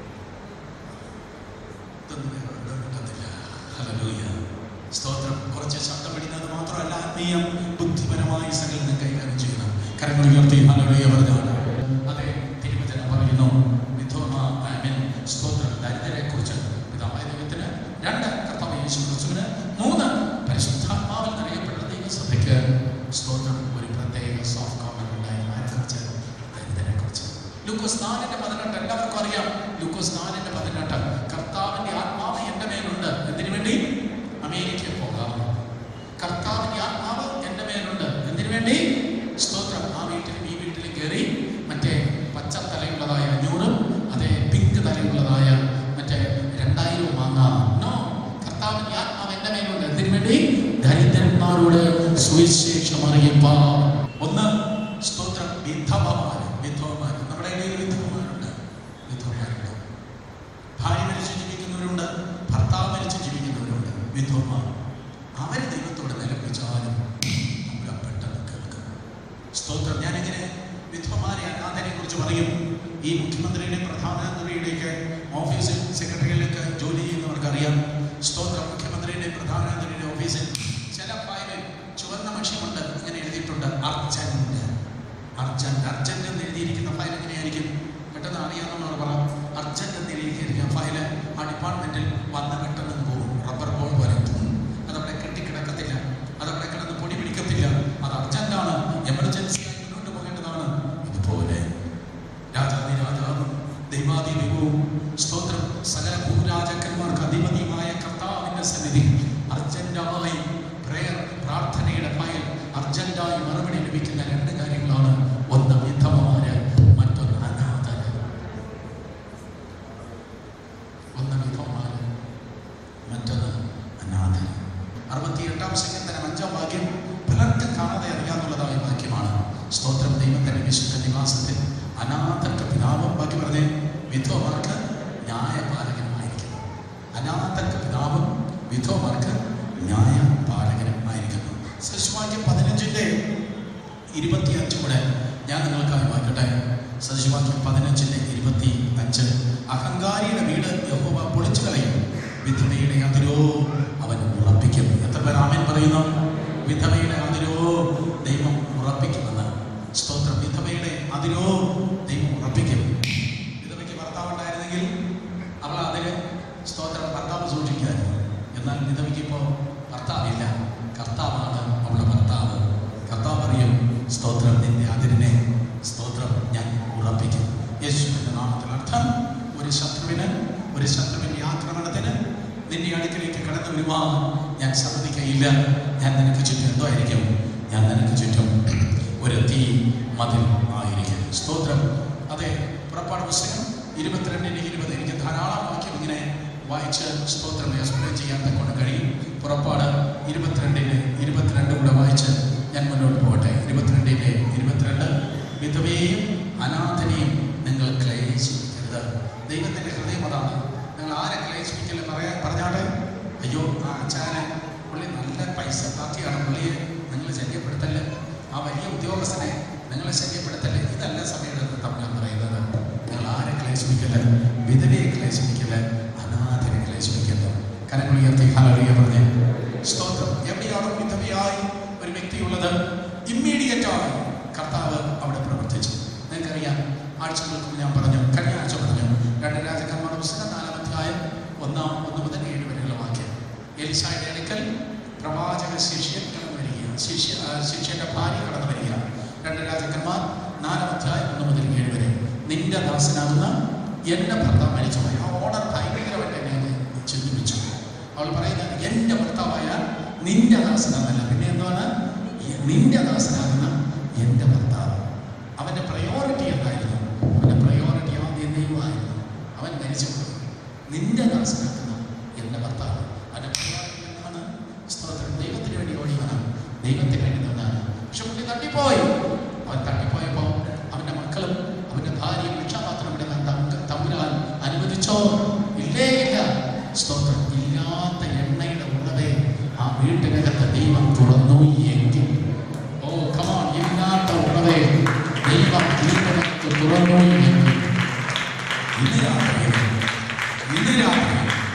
ഇതൊന്നും ഇവിടെ കിട്ടത്തില്ല. ഹല്ലേലൂയ. സ്തോത്രം കുറച്ച് ശബ്ദം പിടിക്കുന്നത് മാത്രമല്ല ആത്മീയം ബുദ്ധിപരമായി സകലം കൈകാര്യം ചെയ്യണം കരങ്ങൾ ഉയർത്തി ഹല്ലേലൂയ പറഞ്ഞാണ് അതെ തിരുവചനം പറയുന്നു വിധവ ആമേൻ സ്തോത്രം ദരിദ്രരെ കുറിച്ച് പിതാവായ ദൈവത്തിന് രണ്ട് കർത്താവ് യേശു ക്രിസ്തുവിന് മൂന്ന് പരിശുദ്ധാത്മാവിൽ നിറയപ്പെട്ട ദൈവസഭയ്ക്ക് സ്തോത്രം ഒരു പ്രത്യേക സോഫ്റ്റ് കോമൻ ഉണ്ടായി ആരെക്കുറിച്ച് ദരിദ്രരെ കുറിച്ച് ലൂക്കോസ് നാലിന്റെ പതിനെട്ട് എല്ലാവർക്കും അറിയാം ലൂക്കോസ് നാലിന്റെ പതിനെട്ട് കർത്താവിന്റെ ആത്മാവ് എന്റെ മേലുണ്ട് എന്തിനു വേണ്ടി അമേരിക്കയിൽ പോകാം കർത്താവിന്റെ ആത്മാവ് എന്റെ മേലുണ്ട് എന്തിനു വേണ്ടി സ്തോത്രം ആ വീട്ടിലും ഈ വീട്ടിലും കയറി മറ്റേ പച്ച തലയുള്ളതായ അഞ്ഞൂറും അതേ പിങ്ക് തലയുള്ളതായ മറ്റേ രണ്ടായിരവും വാങ്ങാം നോ കർത്താവിന്റെ ആത്മാവ് എന്റെ മേലുണ്ട് എന്തിനു വേണ്ടി ദരിദ്രന്മാരോട് സുവിശേഷം അറിയിപ്പാ ഒന്ന് സ്തോത്രം വിധവമാര് വിധവമാര് നമ്മുടെ ഇടയിൽ വിധവമാരുണ്ട് വിധവമാരുണ്ട് ഭാര്യ മരിച്ച് ജീവിക്കുന്നവരുണ്ട് ഭർത്താവ് മരിച്ച് ജീവിക്കുന്നവരുണ്ട് വിധവമാർ അവർ ദൈവത്തോട് നിലവിളിച്ചാലും നമ്മൾ പെട്ടെന്ന് കേൾക്കും സ്തോത്രം ഞാനിങ്ങനെ വിധവമാരെ അനാഥനെ കുറിച്ച് പറയും ഈ മുഖ്യമന്ത്രിയുടെ പ്രധാനമന്ത്രിയുടെയൊക്കെ ഓഫീസിൽ സെക്രട്ടറിയിലൊക്കെ ജോലി ചെയ്യുന്നവർക്ക് അറിയാം സ്തോത്രം മുഖ്യമന്ത്രിയുടെ പ്രധാനമന്ത്രിയുടെ ഓഫീസിൽ ചില ഫയലിൽ ചുവന്ന മഷിയുണ്ട് ഇങ്ങനെ എഴുതിയിട്ടുണ്ട് അർജന്റ് അർജന്റ് അർജന്റ് എന്ന് എഴുതിയിരിക്കുന്ന ഫയൽ എങ്ങനെയായിരിക്കും പെട്ടെന്ന് അറിയാമെന്നോട് പറ അർജന്റ് എന്ന് എഴുതിയിരിക്കുന്ന ഫയൽ ആ ഡിപ്പാർട്ട്മെന്റിൽ വന്ന് പെട്ടെന്ന് പോകും റബ്ബർ ബോൾ പോലെ ഉം. അതവിടെ കെട്ടിക്കിടക്കത്തില്ല അതവിടെ കിടന്ന് പൊടി പിടിക്കത്തില്ല അത് അർജന്റാണ് എമർജൻസി ആയി മുന്നോട്ട് പോകേണ്ടതാണ് ഇതുപോലെ രാജാതി രാജാവും ദൈവാദി ദൈവവും സ്തോത്രം സകല ഭൂരാജാക്കന്മാർക്ക് അധിപതിയുമായ കർത്താവിന്റെ സന്നിധി അർജന്റായി പ്രേയർ പ്രാർത്ഥനയുടെ ഫയൽ അർജന്റായി മറുപടി ലഭിക്കുന്ന രണ്ട് കാര്യങ്ങളാണ് ഒന്ന് വിധവമാര് മറ്റൊന്ന് അനാഥര് ഒന്ന് വിധവമാര് മറ്റൊന്ന് അനാഥര് അറുപത്തിയെട്ടാം സങ്കീർത്തനം അഞ്ചാം വാക്യം പലർക്കും കാണാതെ അറിയാന്നുള്ളതായ വാക്യമാണ് സ്തോത്രം ദൈവത്തിന്റെ വിശുദ്ധ നിവാസത്തിൽ അനാഥർക്ക് പിതാവും ബാക്കി പറഞ്ഞേ വിധവമാർക്ക് ന്യായപാലകനുമായിരിക്കുന്നു അനാഥർക്ക് പിതാവും വിധവമാർക്ക് ന്യായപാലകനും ആയിരിക്കുന്നു സശുവാക്യം പതിനഞ്ചിന്റെ ഇരുപത്തിയഞ്ച് കൂടെ ഞാൻ നിങ്ങൾക്കായി വായിക്കട്ടെ സദൃശവാക്യം പതിനഞ്ചിന്റെ ഇരുപത്തി അഞ്ച് അഹങ്കാരിയുടെ വീട് യഹോവ പൊളിച്ചു കളയും വിധവയുടെ അതിരോ അവൻ ഉറപ്പിക്കും എത്ര പേർ ആമേൻ പറയുന്നു വിധവയുടെ അതിരോ ദൈവം ഉറപ്പിക്കുമെന്ന് സ്തോത്രം വിധവയുടെ അതിരോ ദൈവം ഉറപ്പിക്കും വിധവയ്ക്ക് ഭർത്താവ് ഉണ്ടായിരുന്നെങ്കിൽ അവൾ അതിന് സ്തോത്രം ഭർത്താവ് സൂക്ഷിക്കായിരുന്നു എന്നാൽ വിധവയ്ക്ക് ഇപ്പോൾ ഭർത്താവില്ല കർത്താവാണ് അവളുടെ ഭർത്താവ് കർത്താവ് പറയും സ്തോത്രം നിന്റെ അതിരിനെ സ്തോത്രം ഞാൻ ഉറപ്പിക്കും യേശുവിന്റെ നാമത്തിൽ അർത്ഥം ഒരു ശത്രുവിന് ഒരു ശത്രുവിന്റെ ആക്രമണത്തിന് നിന്റെ അടുക്കലേക്ക് കടന്നു വരുവാൻ ഞാൻ സമ്മതിക്കയില്ല ഞാൻ നിനക്ക് ചുറ്റും എന്തോ ആയിരിക്കും ഞാൻ നിനക്ക് ചുറ്റും ഒരു തീ മതിൽ ആയിരിക്കും സ്തോത്രം അതെ പുറപ്പാട് പുസ്തകം ഇരുപത്തിരണ്ടിന് ഇരുപത് എനിക്ക് ധാരാളം വാക്യം ഇങ്ങനെ വായിച്ച് സ്തോത്രം എക്സ്പ്ലെയിൻ ചെയ്യാൻ കൊണ്ട് കഴിയും പുറപ്പാട് ഇരുപത്തിരണ്ടിന് ഇരുപത്തിരണ്ട് കൂടെ വായിച്ച് ഞാൻ മുന്നോട്ട് പോകട്ടെ ഇരുപത്തിരണ്ടിൻ്റെ ഇരുപത്തിരണ്ട് വിധവയെയും അനാഥനെയും നിങ്ങൾ ക്ലേശിക്കരുത് ദൈവത്തിൻ്റെ ഹൃദയം അതാണ് നിങ്ങൾ ആരെ ക്ലേശിപ്പിക്കല് പറയാ പറഞ്ഞാട്ടെ അയ്യോ ആ അച്ചാനെ പുള്ളി നല്ല പൈസ പാർട്ടിയാണ് പുള്ളിയെ നിങ്ങൾ ശല്യപ്പെടുത്തല്ലേ ആ വലിയ ഉദ്യോഗസ്ഥനെ നിങ്ങളെ ശല്യപ്പെടുത്തല്ലേ ഇതല്ല സഭയുടെ തമ്മിൽ പറയുന്നത് നിങ്ങൾ ആരെ ക്ലേശിപ്പിക്കല് വിധവയെ ക്ലേശിപ്പിക്കല് അനാഥനെ ക്ലേശിപ്പിക്കല് കരങ്ങൾ ഉയർത്തി ഹലറിയ പറഞ്ഞ് സ്തോത്രം എവിടെയാണോ വിധവയായി ഒരു വ്യക്തിയുള്ളത് ഇമ്മീഡിയറ്റ് ആയി കർത്താവ് അവിടെ പ്രവർത്തിച്ചു നിങ്ങൾക്കറിയാം ആഴ്ചകൾക്ക് മുമ്പ് ഞാൻ പറഞ്ഞു കഴിഞ്ഞ ആഴ്ച പറഞ്ഞു രണ്ട് രാജാക്കന്മാരുടെ പുസ്തകം നാലാം അധ്യായം ഒന്നാം ഒന്ന് മുതൽ ഏഴ് വരെയുള്ള വാക്യം എലിസായുടെ അടുക്കൽ പ്രവാചക ശിഷ്യൻ കടന്നു വരിക ശിഷ്യ ആ, ശിഷ്യന്റെ ഭാര്യ കടന്നു വരിക രണ്ട് രാജാക്കന്മാർ നാലാം അധ്യായം ഒന്ന് മുതൽ ഏഴ് വരെ നിന്റെ ദാസനാകുന്ന എന്റെ ഭർത്താവ് മരിച്ചുപോയി ആ ഓർഡർ ഭയങ്കരമായിട്ട് എന്നെ അങ്ങ് ചിന്തിപ്പിച്ചു അവൾ പറയുന്നത് എൻ്റെ ഭർത്താവായ നിന്റെ ദാസനെന്നല്ല പിന്നെ എന്താണ് നിന്റെ ദാസനാകുന്ന എൻ്റെ ഭർത്താവ് അവൻ്റെ പ്രയോറിറ്റി എന്തായിരുന്നു അവൻ്റെ പ്രയോറിറ്റി ആദ്യം ദൈവമായിരുന്നു അവൻ മരിച്ചു പോയി നിന്റെ ദാസനാകുന്ന എൻ്റെ ഭർത്താവ് അവൻ്റെ പ്രയോറിറ്റി എന്താണ് സ്തോത്രം ദൈവത്തിന് വേണ്ടി ഓടിയവനാണ് ദൈവത്തിന് വേണ്ടി നിന്നാണ് പക്ഷെ പുള്ളി തട്ടിപ്പോയി അവൻ തട്ടിപ്പോയപ്പോൾ അവൻ്റെ മക്കളും അവൻ്റെ ഭാര്യയും ഭിക്ഷാപാത്രം ഇടുന്ന തമ്പ- തമ്പുരാൻ അനുവദിച്ചോ ഇല്ലേ ഇല്ല സ്തോത്രം ഇല്ലാത്ത എണ്ണയുടെ ഉറവെ ആ വീട്ടിനകത്ത് ദൈവം തുറന്നു എങ്കിൽ ഓ കമാൺ ഇല്ലാത്ത ഉറവെ ദൈവം വീട്ടിനകത്ത് തുറന്നു എങ്കിൽ ഇന്ന് രാത്രി ഇന്ന് രാത്രി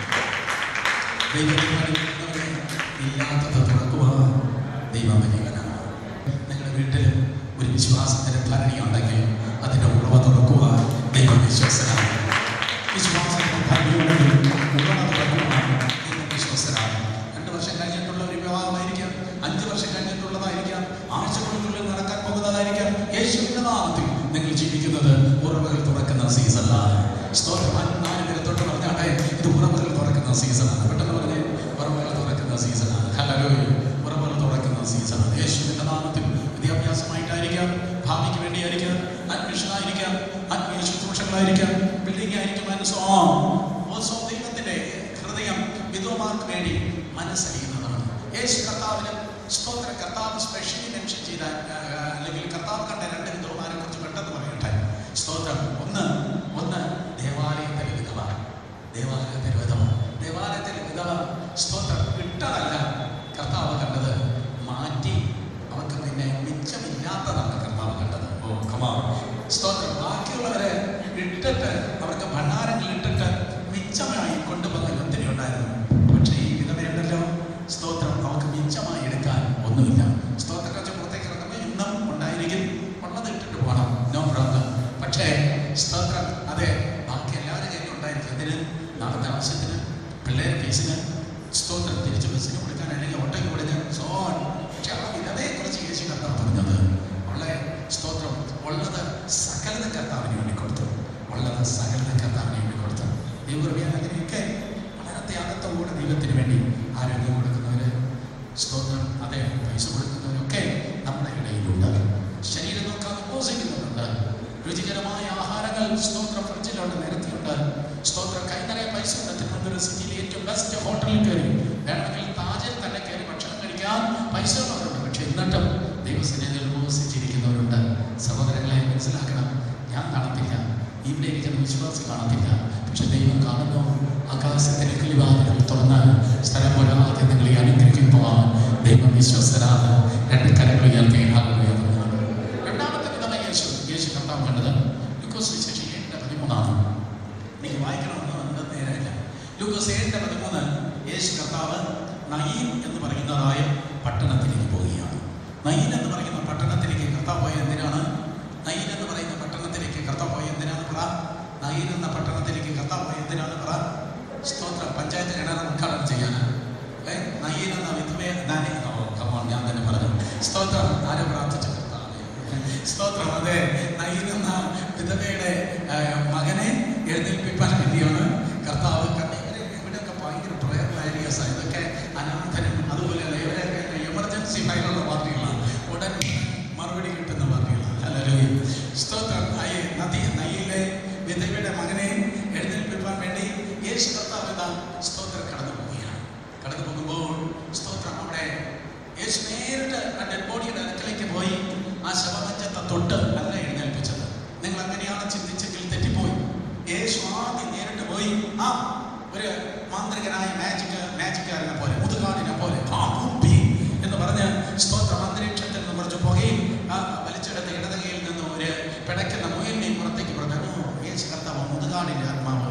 ദൈവത്തിന് വേണ്ടി ഇല്ലാത്തത് തുറക്കുവാൻ ദൈവം വലിയവനാണ് നിങ്ങളുടെ വീട്ടിൽ ഒരു വിശ്വാസത്തിന്റെ ധരണിയുണ്ടെങ്കിൽ അതിന്റെ ഉറവ തുറക്കുവാൻ ദൈവം വിശ്വസനാണ് വിശ്വാസത്തിന്റെ ധരണിയുണ്ടെങ്കിൽ ഉറവ തുറക്കുവാൻ ദൈവം വിശ്വസനാണ് രണ്ട് വർഷം കഴിഞ്ഞിട്ടുള്ള ഒരു വിവാഹമായിരിക്കാം അഞ്ച് വർഷം കഴിഞ്ഞിട്ടുള്ളതായിരിക്കാം ആഴ്ചകൾക്കുള്ളിൽ നടക്കാൻ പോകുന്നതായിരിക്കാം യേശുവിന്റെ നാമത്തിൽ നിങ്ങൾ ജീവിക്കുന്നത് ഉറവകൾ തുറക്കുന്ന സീസണാണ് സ്തോത്രം നാല് പേരെ തൊട്ട് പറഞ്ഞാട്ടെ ഇത് ഉറവകൾ തുറക്കുന്ന സീസണാണ് പെട്ടെന്ന് പറഞ്ഞേ ഉറവകൾ തുറക്കുന്ന സീസണാണ് ഹലോ ഉറവകൾ തുറക്കുന്ന സീസണാണ് യേശുവിന്റെ നാമത്തിൽ വിദ്യാഭ്യാസമായിട്ടായിരിക്കാം ഭാവിക്ക് വേണ്ടിയായിരിക്കാം അഡ്മിഷൻ ആയിരിക്കാം ആത്മീയ ശുശ്രൂഷകളായിരിക്കാം ബിൽഡിംഗ് ആയിരിക്കും and so on. Also ദൈവത്തിന്റെ ഹൃദയം വിധവമാർക്ക് വേണ്ടി മനസ്സറിയുന്നതാണ് യേശു കർത്താവിന് സ്തോത്ര കർത്താവ് സ്പെഷ്യലി മെൻഷൻ ചെയ്ത ആ, ആ, അല്ലെങ്കിൽ കർത്താവ് കണ്ട രണ്ട് വിധവമാരെ കുറിച്ച് പെട്ടെന്ന് പറയട്ടെ സ്തോത്രം ഒന്ന് ഒന്ന് ദേവാലയത്തിലെ വിധവ ദേവാലയത്തിലെ വിധവ ദേവാലയത്തിലെ വിധവ സ്തോത്രം വിട്ടതല്ല കർത്താവ് കണ്ടത് മാറ്റി അവർക്ക് പിന്നെ മിച്ചമില്ലാത്തതാണ് കർത്താവ് കണ്ടത് ഓ കമാ സ്തോത്രം ബാക്കിയുള്ളവരെ ഇട്ടിട്ട് അവർക്ക് ഭണ്ഡാരങ്ങൾ ഇട്ടിട്ട് മിച്ചമായി കൊണ്ടുപോകാൻ ഒത്തിരി ഉണ്ടായിരുന്നു പക്ഷേ ഈ വിധവയുണ്ടല്ലോ സ്തോത്രം അവർക്ക് മിച്ചമായി എടുക്കാൻ ഒന്നുമില്ല സ്തോത്രം വെച്ച് പുറത്തേക്ക് ഇറങ്ങുമ്പോൾ ഇന്നും ഉണ്ടായിരിക്കും ഉള്ളത് ഇട്ടിട്ട് പോകണം നോ പ്രോബ്ലം പക്ഷേ സ്തോത്രം അതെ ബാക്കി എല്ലാവരും കയ്യിലും ഉണ്ടായിരിക്കും ഇതിന് നാളത്തെ ആവശ്യത്തിന് പിള്ളേരെ ഫീസിന് സ്തോത്രം തിരിച്ച് ബസ്സിന് കൊടുക്കാൻ അല്ലെങ്കിൽ ഓട്ടോയ്ക്ക് കൊടുക്കാൻ സോ ഓൺ പക്ഷെ ആ വിധവയെ കുറിച്ച് യേശു കർത്താവ് പറഞ്ഞത് അവളെ സ്തോത്രം ഉള്ളത് സകലത കർത്താവിന് വേണ്ടി കൊടുത്തു ഉള്ളത് സകലത കർത്താവിന് വേണ്ടി കൊടുത്തു ദൈവകൃപയാൽ അങ്ങനെയൊക്കെ വളരെ ത്യാഗത്തോടെ ദൈവത്തിന് വേണ്ടി ആരോഗ്യം കൊടുക്കുന്നവര് സ്തോത്രം അതെ പൈസ കൊടുക്കുന്നവരൊക്കെ നമ്മുടെ ഇടയിലുണ്ട് ശരീരം നോക്കാൻ ഉപസിക്കുന്നവരുണ്ട് രുചികരമായ ആഹാരങ്ങൾ സ്തോത്രം ഫ്രിഡ്ജിലുണ്ട് നിരത്തിയുണ്ട് സ്തോത്രം കൈനിറയെ പൈസ ഉണ്ട് തിരുവനന്തപുരം സിറ്റിയിലെ ഏറ്റവും ബെസ്റ്റ് ഹോട്ടലിൽ കയറി വേണമെങ്കിൽ താജിൽ തന്നെ കയറി ഭക്ഷണം കഴിക്കാൻ പൈസ ഉള്ളവരുണ്ട് പക്ഷെ എന്നിട്ടും ദൈവസേനയിൽ ഉപസിച്ചിരിക്കുന്നവരുണ്ട് സഹോദരങ്ങളെ മനസ്സിലാക്കണം ഞാൻ കാണത്തില്ല ഇവിടെ ഇരിക്കുന്ന വിശ്വാസി കാണത്തില്ല പക്ഷെ ദൈവം കാണുന്നു ആകാശത്തിലെ കിളിവാതിലുകൾ തുറന്ന് സ്ഥലം വരാതെ നിങ്ങളെ അനുഗ്രഹിക്കുവാൻ ദൈവം വിശ്വസരാണ് രണ്ട് കരങ്ങൾ ഉയർത്തി ഹല്ലേലൂയ പറഞ്ഞാണ്. രണ്ടാമത്തെ വിധമ യേശു യേശു കർത്താവ് കണ്ടത് ലൂക്കോസ് വിശേഷം ഏഴിന്റെ പതിമൂന്നാണ് നിങ്ങൾ വായിക്കണമെന്ന് നമ്മുടെ നേരമില്ല ലൂക്കോസ് ഏഴിന്റെ പതിമൂന്ന് യേശു കർത്താവ് നയീം എന്ന് പറയുന്നതായ പട്ടണത്തിലേക്ക് പോവുകയാണ് നയീൻ എന്ന് പറയുന്ന പട്ടണത്തിലേക്ക് കർത്താവ് പോയ എന്തിനാണ് നയീൻ എന്ന് പറയുന്ന പട്ടണത്തിലേക്ക് കർത്താവ് പോയ എന്തിനാണ് പറ നയീൻ എന്ന പട്ടണത്തിലേക്ക് കർത്താവ് പോയ എന്തിനാണ് പറ സ്തോത്രം പഞ്ചായത്ത് കിണർ ഉദ്ഘാടനം ചെയ്യാനാണ് ഏ നയീൻ എന്ന വിധവയെ നാനി ഓ കമോൺ ഞാൻ തന്നെ പറഞ്ഞു സ്തോത്രം ആരെ പ്രാർത്ഥിച്ചു കർത്താവേ? സ്തോത്രം അതെ നയീൻ എന്ന വിധവയുടെ ആ, മകനെ എഴുന്നേൽപ്പിക്കാൻ വേണ്ടിയാണ് കർത്താവ് കാരണം ഇവര് ഇവിടെയൊക്കെ ഭയങ്കര പ്രയർ ഏരിയസ് ഇതൊക്കെ അനാഥനും അതുപോലെ ഇവരൊക്കെ എമർജൻസി ഫയലുള്ള പാർട്ടികളാണ് ഉടൻ മറുപടി കിട്ടുന്ന പാർട്ടികളാണ് ഹല്ലേലൂയ. സ്തോത്രം അയ്യേ നദി നയിലെ വിധവയുടെ മകനെ എഴുന്നേൽപ്പിക്കാൻ വേണ്ടി യേശു കർത്താവ് ഇതാ സ്തോത്രം കടന്നു പോവുകയാണ് കടന്നു പോകുമ്പോൾ സ്തോത്രം അവിടെ യേശു നേരിട്ട് ആ ഡെഡ് ബോഡിയുടെ അടുക്കലേക്ക് പോയി ആ ശവമഞ്ചത്തെ തൊട്ട് അല്ല എഴുന്നേൽപ്പിച്ചത് നിങ്ങൾ അങ്ങനെയാണ് ചിന്തിച്ചെങ്കിൽ തെറ്റിപ്പോയി യേശു ആദ്യം നേരിട്ട് പോയി ആ ഒരു മാന്ത്രികനായ മാജിക് മാജിക്കാരനെ പോലെ മുതുകാടിനെ പോലെ ആ ഭൂമി എന്ന് പറഞ്ഞ് സ്തോത്രം അന്തരീക്ഷത്തിൽ നിന്ന് കുറച്ച് പുകയും ആ വലിച്ചെടുത്ത ഇടതകയിൽ നിന്ന് ഒരു പിടയ്ക്കുന്ന മുയലിനെയും പുറത്തേക്ക് പറഞ്ഞു യേശു കർത്താവ് മുതുകാടിന്റെ ആത്മാവ്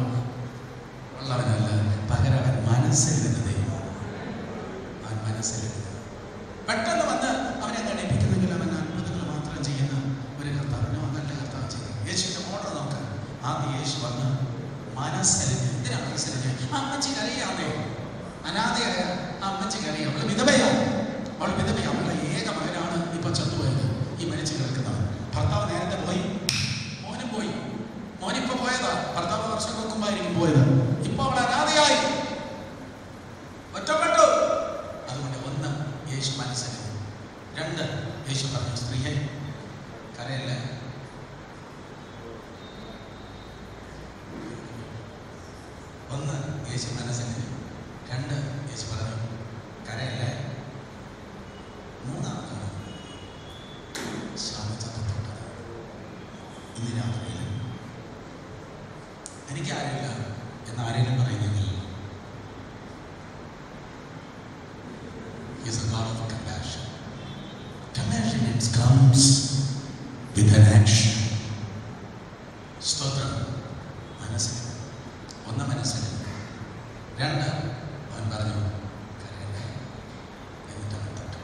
ഉള്ളവനല്ല പകരം അവൻ മനസ്സിൽ നിന്ന് ദൈവമാണ് അവൻ മനസ്സിൽ നിന്ന് പെട്ടെന്ന് വന്ന് അവനെ തടിപ്പിക്കുന്നെങ്കിൽ അവൻ അത്ഭുതങ്ങൾ മാത്രം ചെയ്യുന്ന ഒരു കർത്താവിനോ നല്ല കർത്താവ് ചെയ്യും യേശുവിന്റെ ഓർഡർ നോക്ക് ആദ്യം യേശു വന്ന് മനസ്സലിഞ്ഞ് എന്തിനാ മനസ്സലിഞ്ഞ് ആ അമ്മച്ചി കരയാതെ അനാഥയായ ആ അമ്മച്ചി കരയാ അവള് വിധവയാണ് അവൾ വിധവയാ അവളുടെ ഏക മകനാണ് ഇപ്പൊ ചത്തുപോയത് ഈ മരിച്ചു കിടക്കുന്നവൻ ഭർത്താവ് നേരത്തെ പോയി മോനും പോയി മോനിപ്പോ പോയതാ ഭർത്താവ് വർഷങ്ങൾക്ക് മുമ്പായിരിക്കും പോയത് ഇപ്പൊ അവൾ അനാഥയായി ഒറ്റപ്പെട്ടു അതുകൊണ്ട് ഒന്ന് യേശു മനസ്സിലാക്കി രണ്ട് ഒന്ന് യേശു മനസ്സിലാക്കി രണ്ട് യേശു പറഞ്ഞു കരയല്ലേ മൂന്നാമതാണ് ശാപചാപത്തോട്ട് ഇന്ന് രാത്രിയിൽ എനിക്ക് ആരില്ല എന്ന് ആരെങ്കിലും പറയുന്നെങ്കിൽ is a God of compassion. Compassion it comes with an action. സ്തോത്രം മനസ്സിൽ ഒന്ന് മനസ്സിൽ രണ്ട് അവൻ പറഞ്ഞു കരയല്ലേ എന്നിട്ട് അവൻ തൊട്ടു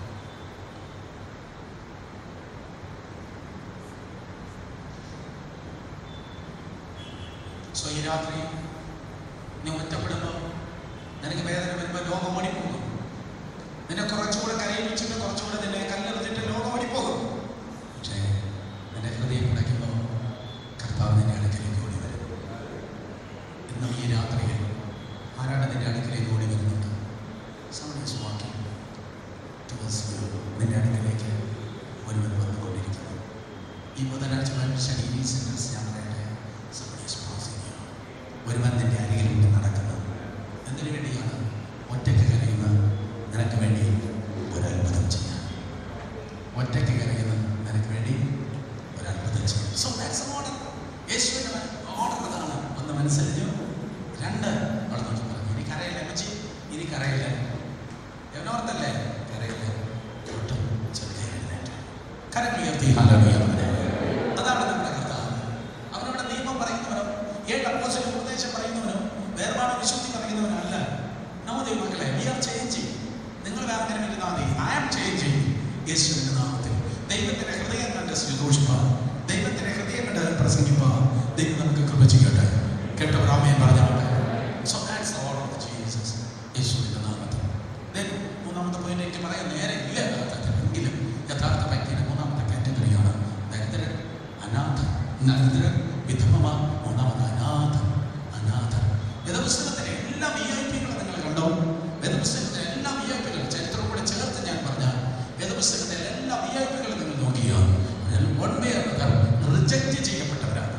സോ ഈ രാത്രി നീ ഒറ്റപ്പെടുമ്പോൾ നിനക്ക് വേദന വരുമ്പോൾ ലോകം ഓടിപ്പോകും നിന്നെ കുറച്ചുകൂടെ കരയിപ്പിച്ചിട്ട് കുറച്ചുകൂടെ നിന്നെ കല്ലെറിഞ്ഞിട്ട് ലോകം ഓടിപ്പോകും പക്ഷേ നിന്റെ ഹൃദയം ഉടയ്ക്കുമ്പോൾ കർത്താവ് നിന്റെ അടുക്കലേക്ക് ഓടി വരും ഇന്നും ഈ രാത്രിയിൽ ആരാണ് നിന്റെ അടുക്കലേക്ക് ഓടി വരുന്നുണ്ട് Somebody is walking towards you. നിന്റെ അടുക്കലേക്ക് ഒരുവൻ വന്നുകൊണ്ടിരിക്കുന്നു ഈ ബുധനാഴ്ച മനുഷ്യൻ ഈ സെൻറ്റൻസ് ഞാൻ പറയട്ടെ Somebody is passing you. ഒരുവൻ നിന്റെ അരികിലൂടെ നടക്കുന്നു എന്തിനു വേണ്ടിയാണ് ഒറ്റയ്ക്ക് കരയുന്ന നിനക്ക് വേണ്ടി ഒരു അത്ഭുതം ചെയ്യാൻ ഒറ്റയ്ക്ക് കരയുന്ന നിനക്ക് വേണ്ടി ഒരു അത്ഭുതം ചെയ്യാം സോ ദാറ്റ്സ് ഓർഡർ യേശുവിന്റെ ഓർഡർ അതാണ് ഒന്ന് മനസ്സിലായോ രണ്ട് അവിടെ നോക്കി പറഞ്ഞു ഇനി കരയില്ല അമ്മച്ചി ഇനി കരയില്ല എന്നോർത്തല്ലേ കരയില്ല ഒട്ടും ചെറുതെ എഴുന്നേറ്റ് കരങ്ങൾ ഉയർത്തി ഹല്ലേലൂയ പറഞ്ഞേ. അതാണ് നമ്മുടെ കർത്താവ് അവനോട് നിയമം പറയുന്നവനോ ഏഴ് അപ്പോസിലെ ഉപദേശം പറയുന്നവനോ വേർപാട് വിശുദ്ധി പറയുന്നവനല്ല നോ ദൈവമക്കളെ വി ആർ ചേഞ്ചിങ് നിങ്ങൾ വേറെ ഇരുന്നാൽ മതി ഐ ആം ചേഞ്ചിങ് യേശുവിന്റെ നാമത്തിൽ ദൈവത്തിന്റെ ഹൃദയം കണ്ട് ശുശ്രൂഷിപ്പാൻ ദൈവത്തിന്റെ ഹൃദയം കണ്ട് പ്രസംഗിപ്പാൻ ദൈവം നമുക്ക് കൃപ ചെയ്യട്ടെ കേട്ടവർ ആമയം പറഞ്ഞാട്ടെ so that's all of Jesus യേശുവിന്റെ നാമത്തിൽ Then മൂന്നാമത്തെ പോയിന്റ് എനിക്ക് പറയാൻ നേരെ ഇല്ല യഥാർത്ഥത്തിൽ എങ്കിലും യഥാർത്ഥ വ്യക്തിയുടെ മൂന്നാമത്തെ കാറ്റഗറിയാണ് ദരിദ്രൻ അനാഥ ദരിദ്രൻ വിധമ മൂന്നാമത് അനാഥ അനാഥ വേദപുസ്തകത്തിലെ എല്ലാ വി ഐ പികളും നിങ്ങൾ കണ്ടോ വേദപുസ്തകത്തിലെ എല്ലാ വി ഐ പികളും ചരിത്രം കൂടെ ചേർത്ത് ഞാൻ പറഞ്ഞാൽ വേദപുസ്തകത്തിലെ എല്ലാ വി ഐ പികളും നിങ്ങൾ നോക്കിയാൽ വൺ വേ റിജക്റ്റ് ചെയ്യപ്പെട്ടവരാണ്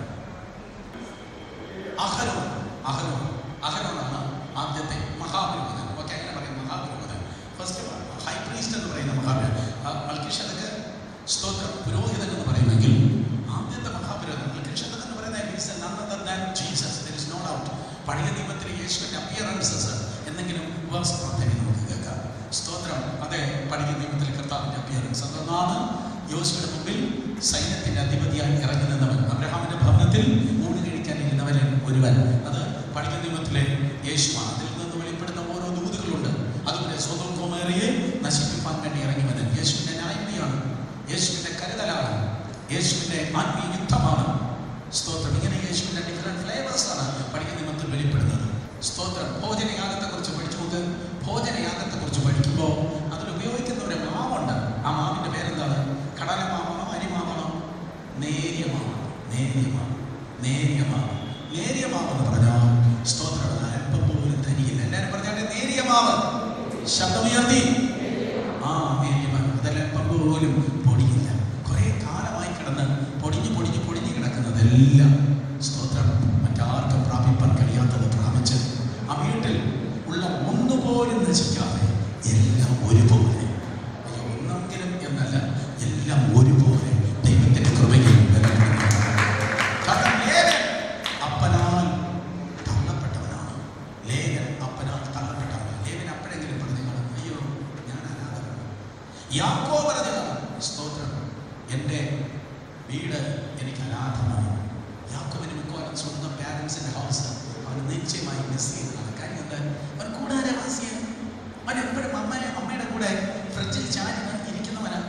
അഹരോ അഹരോ അഹരോനാണ് ആദ്യത്തെ മഹാപുരോഹിതൻ ഓക്കെ അങ്ങനെ പറയും മഹാപുരോഹിതൻ ഫസ്റ്റ് ഹൈ പ്രീസ്റ്റ് എന്ന് പറയുന്ന മഹാപുരോഹിതൻ മൽക്കിഷതക്ക് സ്തോത്രം പുരോഹിതൻ എന്ന് പറയുമെങ്കിൽ ആദ്യത്തെ മഹാപുരോഹിതൻ മൽക്കിഷതക് എന്ന് പറയുന്ന is none other than Jesus. There is no doubt. പഴയ നിയമത്തിലെ യേശുവിന്റെ അപ്പിയറൻസസ് എന്തെങ്കിലും വേഴ്സ് പ്രാർത്ഥന നമുക്ക് കേൾക്കാം സ്തോത്രം അതെ പഴയ നിയമത്തിൽ കർത്താവിന്റെ അപ്പിയറൻസ് അതൊന്നാണ് യോശുവയുടെ മുമ്പിൽ സൈന്യത്തിന്റെ അധിപതിയായി ഇറങ്ങി നിന്നവൻ അബ്രഹാമിന്റെ ഭവനത്തിൽ ഊണ് കഴിക്കാൻ ഇരുന്നവരിൽ ഒരുവൻ അത് പഴയ നിയമത്തിലെ യേശുവാണ് അതിൽ നിന്ന് വെളിപ്പെടുന്ന ഓരോ ദൂതുകളുണ്ട് അതുപോലെ സ്വന്തം കോമേറിയെ നശിപ്പിക്കാൻ വേണ്ടി ഇറങ്ങി വന്നൻ യേശുവിന്റെ ന്യായവിധിയാണ് യേശുവിന്റെ കരുതലാണ് യേശുവിന്റെ ആത്മീയ യുദ്ധമാണ് സ്തോത്രം ഇങ്ങനെ യേശുവിന്റെ ഡിഫറെന്റ് ഫ്ലേവേഴ്സ് ആണ് പഴയ നിയമത്തിൽ വെളിപ്പെടുന്നത് സ്തോത്രം ഭോജനയാഗത്തെ കുറിച്ച് പഠിച്ചു നോക്ക് ഭോജനയാഗത്തെ കുറിച്ച് പഠിക്കുമ്പോൾ അതിൽ ഉപയോഗിക്കുന്ന ഒരു മാവുണ്ട് ആ മാവിന്റെ പേരെന്താണ് കടല മാവാണോ അരിമാവാണോ നേരിയ മാവ് നേരിയ മാവ് നേരിയ മാവ് നേരിയ മാവ് എന്ന് പറഞ്ഞാൽ സ്തോത്രം അല്പം പോലും തരികില്ല എല്ലാവരും പറഞ്ഞാൽ നേരിയ മാവ് ശബ്ദമുയർത്തി ആ നേരിയ മാവ് അതല്പം പോലും പൊടിയില്ല കുറെ കാലമായി കിടന്ന് പൊടിഞ്ഞു പൊടിഞ്ഞു പൊടിഞ്ഞു കിടക്കുന്നതെല്ലാം സ്തോത്രം മറ്റാർക്കും പ്രാപിപ്പാൻ കഴിയാത്തത് പ്രാപിച്ച് ആ വീട്ടിൽ ഉള്ള ഒന്നുപോലും നശിക്കാതെ എല്ലാം ഒരുപോലെ അയ്യോ ഒന്നെങ്കിലും എന്നല്ല എല്ലാം ഒരുപോലെ ദൈവത്തിന്റെ കൃപയിൽ ബലപ്പെടുന്നു. കാരണം ലേവൻ അപ്പനാൽ തള്ളപ്പെട്ടവനാണ് ലേവൻ അപ്പനാൽ തള്ളപ്പെട്ടവനാണ് ലേവൻ അപ്പോഴെങ്കിലും പറഞ്ഞു കാണും അയ്യോ ഞാൻ അനാഥനാണ് യാക്കോ പറഞ്ഞതാണ് സ്തോത്രം എൻ്റെ വീട് എനിക്ക് അനാഥമാണ് യാക്കോബിന് മിക്കവാറും സ്വന്തം പാരൻസിന്റെ ഹൗസ് അവൻ നിശ്ചയമായി മിസ് ചെയ്യുന്നതാണ് കാര്യം എന്താ അവൻ കൂടാരവാസിയാണ് അവൻ എപ്പോഴും അമ്മയെ അമ്മയുടെ കൂടെ ഫ്രിഡ്ജിൽ ചാരി ഇരിക്കുന്നവനാണ്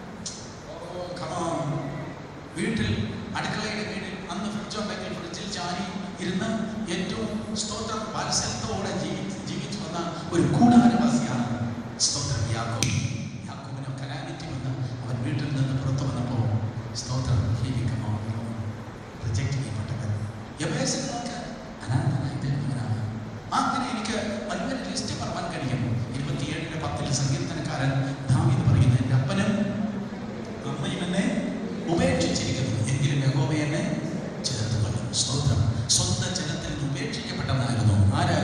Come on. വീട്ടിൽ അടുക്കളയുടെ വീട്ടിൽ അന്ന് ഫ്രിഡ്ജ് ഉണ്ടെങ്കിൽ ഫ്രിഡ്ജിൽ ചാരി ഇരുന്ന് ഏറ്റവും സ്തോത്രം വാത്സല്യത്തോടെ ജീവി ജീവിച്ചു വന്ന ഒരു കൂടാരവാസിയാണ് സ്തോത്രം യാക്കോബ് യാക്കോബിന് കലാനിറ്റി വന്ന് അവൻ വീട്ടിൽ നിന്ന് പുറത്തു വന്നപ്പോൾ സ്തോത്രം റിജക്ട് ചെയ്യപ്പെട്ടവൻ യബേസിനൊക്കെ അനാഥനായി തീർന്നവനാണ് അങ്ങനെ എനിക്ക് വലിയൊരു ലിസ്റ്റ് പറയാൻ കഴിയും ഇരുപത്തിയേഴിന്റെ പത്തിൽ സങ്കീർത്തനക്കാരൻ ദാവീദ് പറയുന്നു എൻ്റെ അപ്പനും അമ്മയും എന്നെ ഉപേക്ഷിച്ചിരിക്കുന്നു എങ്കിലും യഹോവ എന്നെ ചേർത്ത് കൊള്ളും സ്തോത്രം സ്വന്തം ജനത്തിൽ നിന്ന് ഉപേക്ഷിക്കപ്പെട്ടവനായിരുന്നു ആര്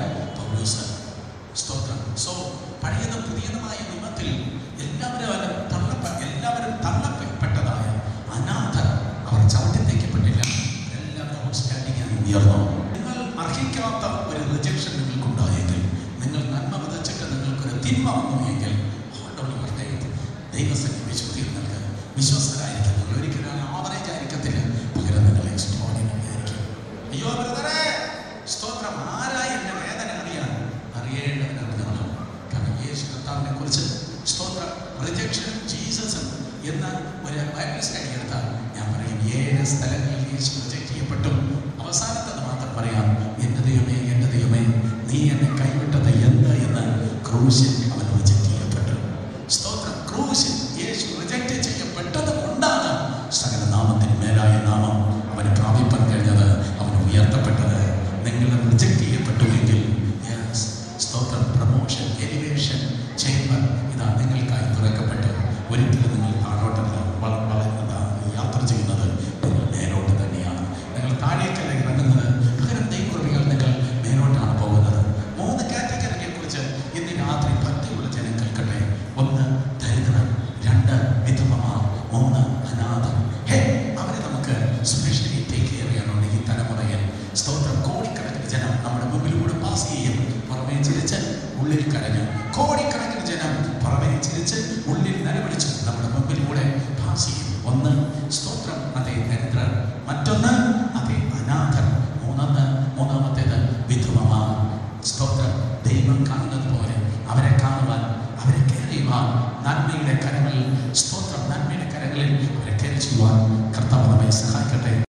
തിന്മ വന്നു എങ്കിൽ hold on your faith. ദൈവസന്നിധി വിശുദ്ധിയിൽ നൽകുക വിശ്വസ്തരായിരിക്കും നിങ്ങൾ ഒരിക്കലും ആവറേജ് ആയിരിക്കത്തില്ല പകരം നിങ്ങൾ എക്സ്ട്രോഡിനറി ആയിരിക്കും അയ്യോ ബ്രദറെ സ്തോത്രം ആരായി എൻ്റെ വേദന അറിയാൻ അറിയേണ്ടതിനാണ് നിങ്ങൾ കാരണം യേശു കർത്താവിനെ കുറിച്ച് സ്തോത്രം റിജക്ഷൻ ജീസസ് എന്ന ഒരു ബൈബിൾ സ്റ്റഡി എടുത്താൽ ഞാൻ പറയും ഏഴ് സ്ഥലങ്ങളിൽ യേശു റിജക്ട് ചെയ്യപ്പെട്ടു അവസാനത്തത് മാത്രം പറയാം എൻ്റെ ദൈവമേ എൻ്റെ ദൈവമേ നീ എന്നെ കൈവിട്ടത് എന്ത് എന്ന് ക്രൂശിൽ അവൻ റിജക്ട് ചെയ്യപ്പെട്ടു സ്തോത്രം ക്രൂശിൽ യേശു റിജക്ട് ചെയ്യപ്പെട്ടത് കൊണ്ടാണ് സകല നാമത്തിന് മേലായ നാമം അവന് പ്രാപിപ്പാൻ കഴിഞ്ഞത് അവൻ ഉയർത്തപ്പെട്ടത് നിങ്ങൾ റിജക്ട് ചെയ്യപ്പെട്ടുവെങ്കിൽ yes, സ്തോത്രം പ്രമോഷൻ എലിവേഷൻ ചേംബർ ഇതാ നിങ്ങൾക്കായി തുറക്കപ്പെട്ട് ഒരിക്കലും നിങ്ങൾ താഴോട്ടല്ല വള- വളരുന്നത് യാത്ര ചെയ്യുന്നത് നിങ്ങൾ മേലോട്ട് തന്നെയാണ് നിങ്ങൾ താഴേക്കല്ല ഇറങ്ങുന്നത് പകരം ദൈവകൃപകൾ നിങ്ങൾ മേലോട്ടാണ് പോകുന്നത് മൂന്ന് കാറ്റഗറിയെ കുറിച്ച് ഇന്ന് രാത്രി ഭക്തിയുള്ള ജനം കേൾക്കട്ടെ ഒന്ന് ദരിദ്രൻ രണ്ട് വിധവമാർ മൂന്ന് അനാഥം ഹേ അവരെ നമുക്ക് സ്പെഷ്യലി ടേക്ക് കെയർ ചെയ്യാനുണ്ട് ഈ തലമുറയിൽ സ്തോത്രം കോടിക്കണക്കിന് ജനം നമ്മുടെ മുമ്പിലൂടെ പാസ് ചെയ്യും പുറമേ ചിരിച്ച് ഉള്ളിൽ കരഞ്ഞു കോടിക്കണക്കിന് ജനം പുറമേ ചിരിച്ച് ഉള്ളിൽ നിലവിളിച്ച് നമ്മുടെ മുമ്പിലൂടെ പാസ് ചെയ്യും ഒന്ന് സ്തോത്രം അതേ ദരിദ്രൻ മറ്റൊന്ന് അതേ അനാഥൻ മൂന്നൊന്ന് മൂന്നാമത്തേത് വിധവമാർ സ്തോത്രം ദൈവം കാണുന്നത് പോലെ അവരെ കാണുവാൻ അവരെ കയറിയുവാൻ നന്മയുടെ കരങ്ങളിൽ സ്തോത്രം നന്മയുടെ കരങ്ങളിൽ അവരെ കയറി ചെയ്യുവാൻ കർത്താവ് നമ്മെ സഹായിക്കട്ടെ